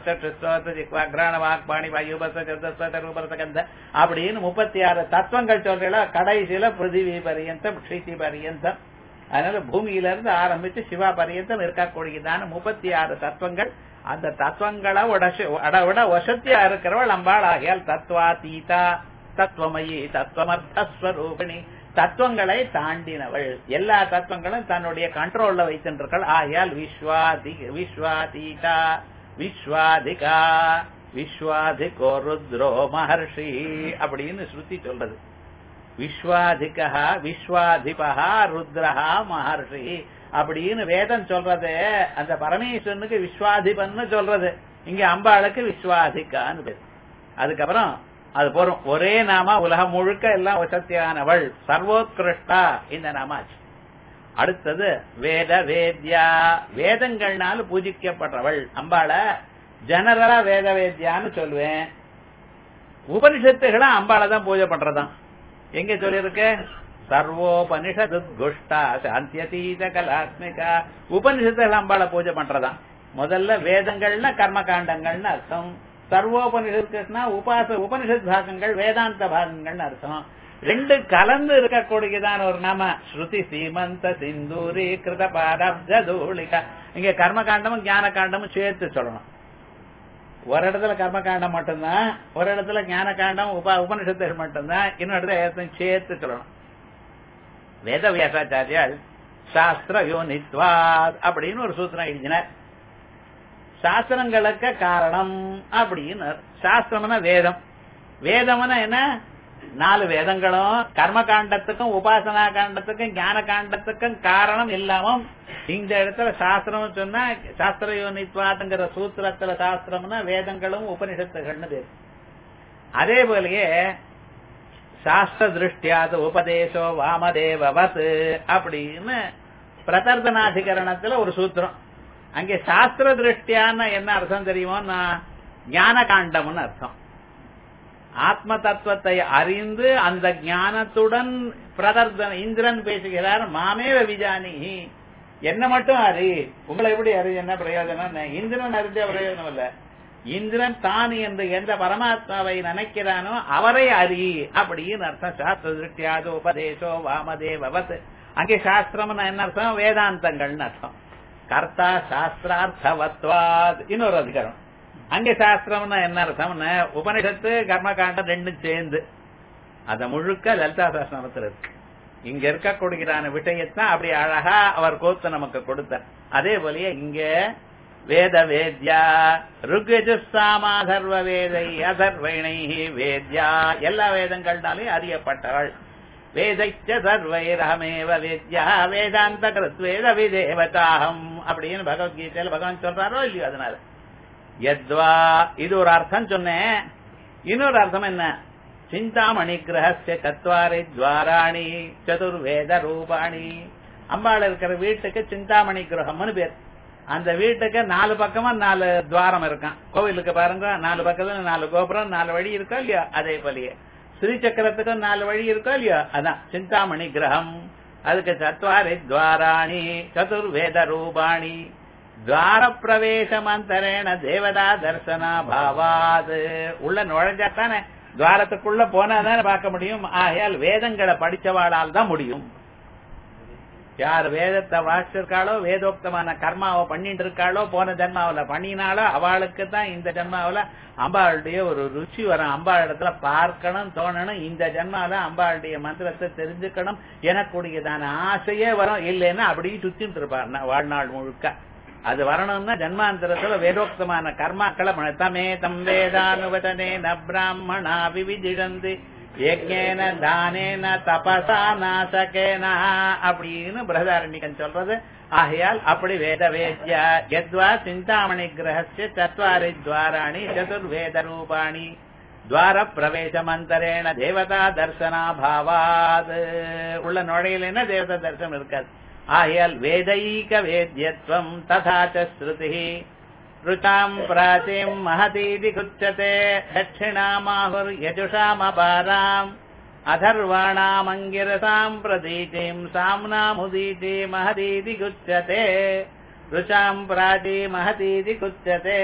கிராண வாக்பாணி வாயுபச ரூபரசகந்த அப்படின்னு முப்பத்தி ஆறு தத்துவங்கள் சொல்றீங்களா கடைசியில பிருத்திவி பரியந்தம் க்ஷிதி பரியந்தம் அதனால பூமியில இருந்து ஆரம்பிச்சு சிவா பரியந்தம் இருக்கக்கூடியதான முப்பத்தி ஆறு தத்துவங்கள் அந்த தத்துவங்களை விட வசத்தியா இருக்கிறவள் அம்பாள் ஆகியால் தத்வாதீதா தத்துவமயி தத்துவமர்த்தஸ்வரூபிணி தத்துவங்களை தாண்டினவள் எல்லா தத்துவங்களும் தன்னுடைய கண்ட்ரோல்ல வைத்திருக்கள் ஆகையால் விஸ்வாதி விஸ்வாதீதா விஸ்வாதிகா விஸ்வாதிகோ ருத்ரோ மகர்ஷி அப்படின்னு ஸ்ருதி சொல்றது விஸ்வாதிகா விஸ்வாதிபா ருத்ரஹா மகர்ஷி அப்படின்னு வேதம் சொல்றது அந்த பரமேஸ்வரனுக்கு விஸ்வாதிபன்னு சொல்றது இங்க அம்பாளுக்கு விஸ்வாதிகான்னு பேரு அதுக்கப்புறம் அது போறோம் ஒரே நாம உலகம் முழுக்க எல்லாம் வசத்தியானவள் சர்வோத்கிருஷ்டா இந்த நாமாச்சு அடுத்தது வேத வேத்யா வேதங்கள்னால பூஜிக்கப்படுறவள் அம்பாள ஜெனரலா வேத வேத்யான்னு சொல்லுவேன் உபனிஷத்துகளை அம்பாளை தான் பூஜை பண்றதான் எங்க சொல்லிருக்கு சர்வோபனிஷதுஷ்டா சாந்தியதீத கலாத்மிகா உபனிஷத்துகள் அம்பாளை பூஜை பண்றதான் முதல்ல வேதங்கள்னா கர்ம காண்டங்கள்னு அர்த்தம் சர்வோபனிஷத்துனா உபாச உபனிஷத் பாகங்கள் வேதாந்த பாகங்கள்னு அர்த்தம் ரெண்டு கலந்து இருக்கக்கூடியதான ஒரு நாம ஸ்ருதி சீமந்த சிந்தூரி கிருத பாரப்தூலிகா இங்க கர்ம காண்டமும் ஞான காண்டமும் சேர்த்து சொல்லணும் ஒரு இடத்துல கர்ம காண்டம் மட்டும்தான் ஒரு இடத்துல ஞான காண்டம் உப உபனிஷத்துகள் மட்டும்தான் இன்னொரு இடத்துல எல்லாத்தையும் சேர்த்து சொல்லணும் வேத வியாசாச்சாரியால் சாஸ்திர யோனித்வாத் அப்படின்னு ஒரு சூத்திரம் எழுதினார் சாஸ்திரங்களுக்கு காரணம் அப்படின்னு சாஸ்திரம்னா வேதம் வேதம்னா என்ன நாலு வேதங்களும் கர்ம காண்டத்துக்கும் உபாசனா காண்டத்துக்கும் ஞான காண்டத்துக்கும் காரணம் இல்லாம இந்த இடத்துல சாஸ்திரம் சொன்னா சாஸ்திர யோனித்வாத்ங்கிற சூத்திரத்துல சாஸ்திரம்னா வேதங்களும் உபனிஷத்துகள்னு பேரு அதே போலயே சாஸ்திர திருஷ்டியாது உபதேசோ வாமதேவவத் அப்படின்னு பிரதர்தனாதிகரணத்துல ஒரு சூத்திரம் அங்கே சாஸ்திர திருஷ்டியான என்ன அர்த்தம் தெரியுமோ ஞான காண்டம்னு அர்த்தம் ஆத்ம தத்துவத்தை அறிந்து அந்த ஞானத்துடன் பிரதர்தன இந்திரன் பேசுகிறார் மாமேவ விஜானி என்ன மட்டும் அறி உங்களை எப்படி அறி என்ன பிரயோஜனம் இந்திரன் அறிஞ்ச பிரயோஜனம் இல்ல இந்திரன் தான் என்று எந்த பரமாத்மாவை நினைக்கிறானோ அவரை அறி அப்படின்னு அர்த்தம் சாஸ்திர திருஷ்டியாது உபதேசோ வாமதேவத் அங்கே சாஸ்திரம் என்ன அர்த்தம் வேதாந்தங்கள்னு அர்த்தம் கர்த்தா சாஸ்திரார்த்தவத்வாத் இன்னொரு அதிகாரம் அங்கே சாஸ்திரம்னா என்ன அர்த்தம்னு உபனிஷத்து கர்மகாண்டம் ரெண்டும் சேர்ந்து அத முழுக்க லலிதா சாஸ்திரத்துல இருக்கு இங்க இருக்கக்கூடியதான விஷயத்தான் அப்படி அழகா அவர் கோத்து நமக்கு கொடுத்தார் அதே போலயே இங்க வேத வேத்யா ருக்யஜுஸ்தாமாதர்வ வேதை அதர்வைணை வேத்யா எல்லா வேதங்கள்னாலே அறியப்பட்டவள் வேதைச்ச சர்வைரகமேவ வேத்யா வேதாந்த கிருத்வேத விதேவதாகம் அப்படின்னு பகவத்கீதையில பகவான் சொல்றாரோ இல்லையோ அதனால எத்வா இது ஒரு அர்த்தம் சொன்னேன் இன்னொரு அர்த்தம் என்ன சிந்தாமணி கிரகஸ்ய சத்வாரி துவாராணி சதுர்வேத ரூபாணி அம்பாள் இருக்கிற வீட்டுக்கு சிந்தாமணி கிரகம்னு பேர் அந்த வீட்டுக்கு நாலு பக்கமா நாலு துவாரம் இருக்கான் கோவிலுக்கு பாருங்க நாலு பக்கத்துல நாலு கோபுரம் நாலு வழி இருக்கா இல்லையா அதே போலயே ஸ்ரீ சக்கரத்துக்கும் நாலு வழி இருக்கா இல்லையா அதான் சிந்தாமணி கிரகம் அதுக்கு சத்வாரி துவாராணி சதுர்வேத ரூபாணி துவார பிரவேச மந்தரேன தேவதா தர்சனா பாவாது உள்ள நுழைஞ்சாத்தானே துவாரத்துக்குள்ள போனாதானே பார்க்க முடியும் ஆகையால் வேதங்களை படிச்சவாளால் தான் முடியும் யார் வேதத்தை வாசிச்சிருக்காளோ வேதோக்தமான கர்மாவை பண்ணிட்டு இருக்காளோ போன ஜென்மாவில பண்ணினாலோ அவளுக்கு தான் இந்த ஜென்மாவில அம்பாளுடைய ஒரு ருச்சி வரும் அம்பாள் இடத்துல பார்க்கணும் தோணணும் இந்த ஜென்மாவில அம்பாளுடைய மந்திரத்தை தெரிஞ்சுக்கணும் எனக்கூடியதான ஆசையே வரும் இல்லைன்னா அப்படியே சுத்திட்டு இருப்பார் வாழ்நாள் முழுக்க அது வரணும்னா ஜன்மாந்தரத்துல வேதோக்தமான கர்மாக்களை தமே தம் வேதானுவதனே ந பிராமணா விவிதிடந்து யஜ்ஞேன தானேன தபசா நாசகேன அப்படின்னு பிரதாரண்யன் சொல்றது ஆகையால் அப்படி வேத வேத்யா யத்வா சிந்தாமணி கிரகஸ்ய சத்வாரி துவாராணி சதுர்வேத ரூபாணி துவார பிரவேச மந்தரேன தேவதா தர்சனா பாவாத் உள்ள நுழையிலன்னா தேவதா தரிசனம் இருக்காது ஆகையால் வேதைக வேத்யத்வம் ததா ஸ்ருதி ருச்சாம் பிராச்சீம் மகதீதி குச்சதே தட்சிணாமாहुर्यजुषामपाराम् अथर्वाणामङ्गिरसाम् प्रदीतिम् साम्नामुदीति महदीति गुच्यते ருஷாம் பிராட்டி மகதீதி குச்சதே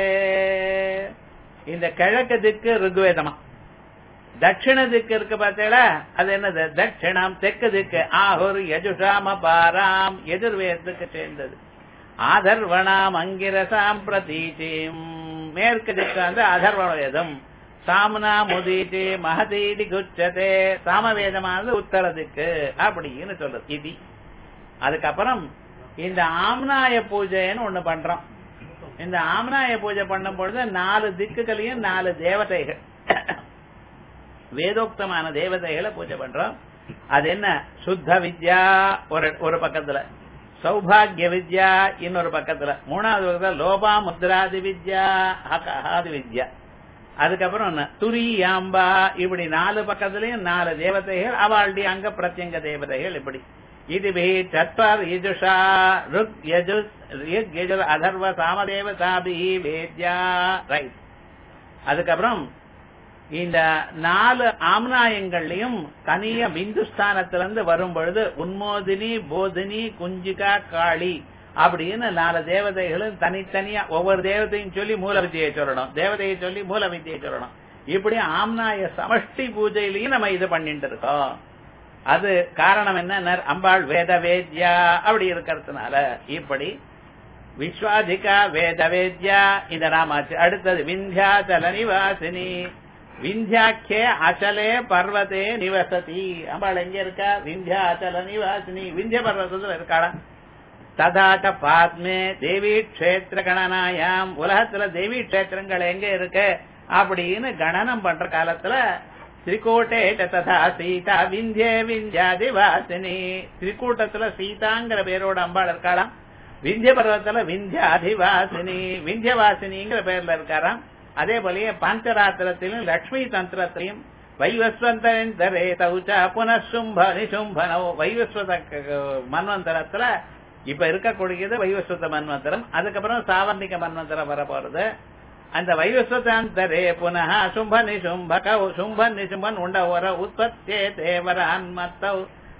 இந்த கிழக்கு திக்கு ருக்வேதமா தட்சிண திக்கு இருக்கு பார்த்தீங்களா அது என்னது தட்சிணம் தெற்கு திக்கு ஆஹுர் யஜுஷாம பாராம் எதிர்வேதத்துக்கு சேர்ந்தது ஆதர்வணாம் அங்கிரசாம் பிரதீச்சிம் மேற்கு திக்கு வந்து அதர்வண வேதம் சாமனா முதீச்சி மகதீடி குச்சதே சாமவேதமானது உத்தர திக்கு அப்படின்னு சொல்றது இது அதுக்கப்புறம் இந்த ஆம்னாய பூஜைன்னு ஒண்ணு பண்றோம் இந்த ஆம்னாய பூஜை பண்ணும் பொழுது நாலு திக்குகளையும் நாலு தேவதைகள் வேதோக்தமான தேவதைகளை பூஜை பண்றோம் அது என்ன சுத்த வித்யா ஒரு ஒரு பக்கத்துல சௌபாகிய வித்யா இன்னொரு பக்கத்துல மூணாவது பக்கத்துல லோபா முத்ராதி வித்யா ஹாதி வித்யா அதுக்கப்புறம் என்ன துரியாம்பா இப்படி நாலு பக்கத்துலயும் நாலு தேவதைகள் அவளுடைய அங்க பிரத்யங்க தேவதைகள் இப்படி இதுவே சத்வர் யஜுஷா ருக் யஜுஸ் ரிக் யஜுர் அதர்வ சாமதேவதாபி வேத்யா ரைட் அதுக்கப்புறம் இந்த நாலு ஆம்னாயங்கள்லயும் தனிய பிந்துஸ்தானத்திலிருந்து வரும் பொழுது உன்மோதினி போதினி குஞ்சிகா காளி அப்படின்னு நாலு தேவதைகளும் தனித்தனியா ஒவ்வொரு தேவதையும் சொல்லி மூல வித்தியை சொல்லணும் தேவதையை சொல்லி மூல வித்தியை சொல்லணும் இப்படி ஆம்னாய சமஷ்டி பூஜையிலையும் நம்ம இது பண்ணிட்டு இருக்கோம் அது காரணம் என்ன அம்பாள் வேத வேத்யா அப்படி இருக்கிறதுனால இப்படி விஸ்வாதிகா வேத வேத்யா இந்த நாமாச்சு அடுத்தது விந்தியாச்சல நிவாசினி விந்தியாக்கே அச்சலே பர்வதே நிவசதி அம்பாள் எங்க இருக்கா விந்தியாச்சல நிவாசினி விந்திய பர்வதத்துல இருக்காளா ததாச்ச பாத்மே தேவி கஷேத்திர கணனாயாம் உலகத்துல தேவி கஷேத்திரங்கள் எங்க இருக்கு அப்படின்னு கணனம் பண்ற காலத்துல திரிகூட்டே ததா சீதா விந்தியே விந்தியாதி வாசினி திரிகூட்டத்துல சீதாங்கிற பேரோட அம்பாள் இருக்காளாம் விந்திய பர்வத்துல விந்தியாதிவாசினி விந்தியவாசினிங்கிற பேர்ல இருக்காராம் அதே போலயே பஞ்சராத்திரத்திலும் லட்சுமி தந்திரத்திலையும் வைவஸ்வந்தரே தவுச்சா புனசும்ப நிசும்பனோ வைவஸ்வத மன்வந்தரத்துல இப்ப இருக்கக்கூடியது வைவஸ்வத மன்வந்தரம் அதுக்கப்புறம் சாவர்ணிக மன்வந்தரம் வர போறது அந்த வைவஸ்வதாந்தரே புனः சும்ப நிசும்பக சும்ப நிசும்பன் உண்ட வர உற்பத்தே தேவரான் மத்தவ்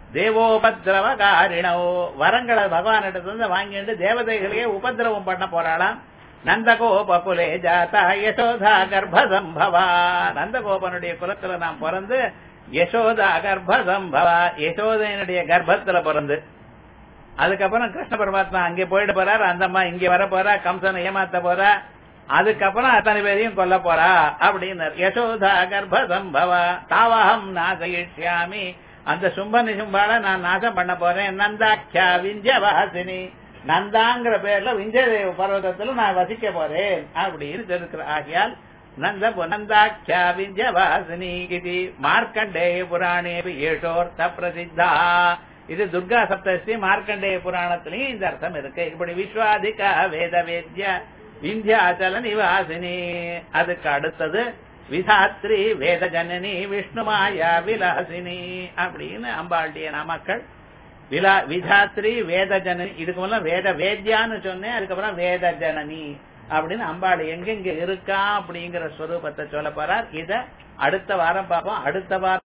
தேவோபதிரவகாரிணோ வரங்களை பகவான் இடத்துல வாங்கிட்டு தேவதைகளையே உபதிரவம் பண்ண போறாளாம் நந்தகோபகுலே ஜாதா யசோதா கர்ப்பசம்பவா நந்தகோபனுடைய குலத்துல நாம் பிறந்து யசோதா கர்ப்பசம்பவா யசோதையனுடைய கர்ப்பத்துல பிறந்து அதுக்கப்புறம் கிருஷ்ண பரமாத்மா அங்கே போயிட்டு போறார் அந்த அம்மா இங்க வர போறா கம்சனை ஏமாத்த போறா அதுக்கப்புறம் அத்தனை பேரையும் கொல்ல போறா அப்படின்னு யசோதா கர்ப்பசம்பவா தாவகம் நாசயிஷ்யாமி அந்த சும்ப நிசும்பால நான் நாசம் பண்ண போறேன் நந்தாக்கியா விந்தியவாசினி நந்தாங்கிற பேர்ல விஞ்சயதேவ பர்வதத்துல நான் வசிக்க போறேன் அப்படின்னு இருக்கிற ஆகியால் நந்த நந்தாக்கியா விந்தியவாசினி இது மார்க்கண்டேய புராணே ஏஷோர்த்த பிரசித்தா இது துர்கா சப்தஸ்தி மார்க்கண்டேய புராணத்திலையும் இந்த அர்த்தம் இருக்கு இப்படி விஸ்வாதிகா வேத வேத்ய விந்தியாச்சல நிவாசினி அதுக்கு அடுத்தது விதாத்ரி வேத ஜனனி விஷ்ணுமாயா விலாசினி அப்படின்னு அம்பாளுடைய நாமக்கள் விலா விதாத்ரி வேத ஜனனி இதுக்கு முன்ன வேத வேத்யான்னு சொன்னேன் அதுக்கப்புறம் வேத ஜனனி அப்படின்னு அம்பாள் எங்கெங்க இருக்கா அப்படிங்கிற ஸ்வரூபத்தை சொல்ல போறார் இத அடுத்த வாரம் பார்ப்போம் அடுத்த வாரம்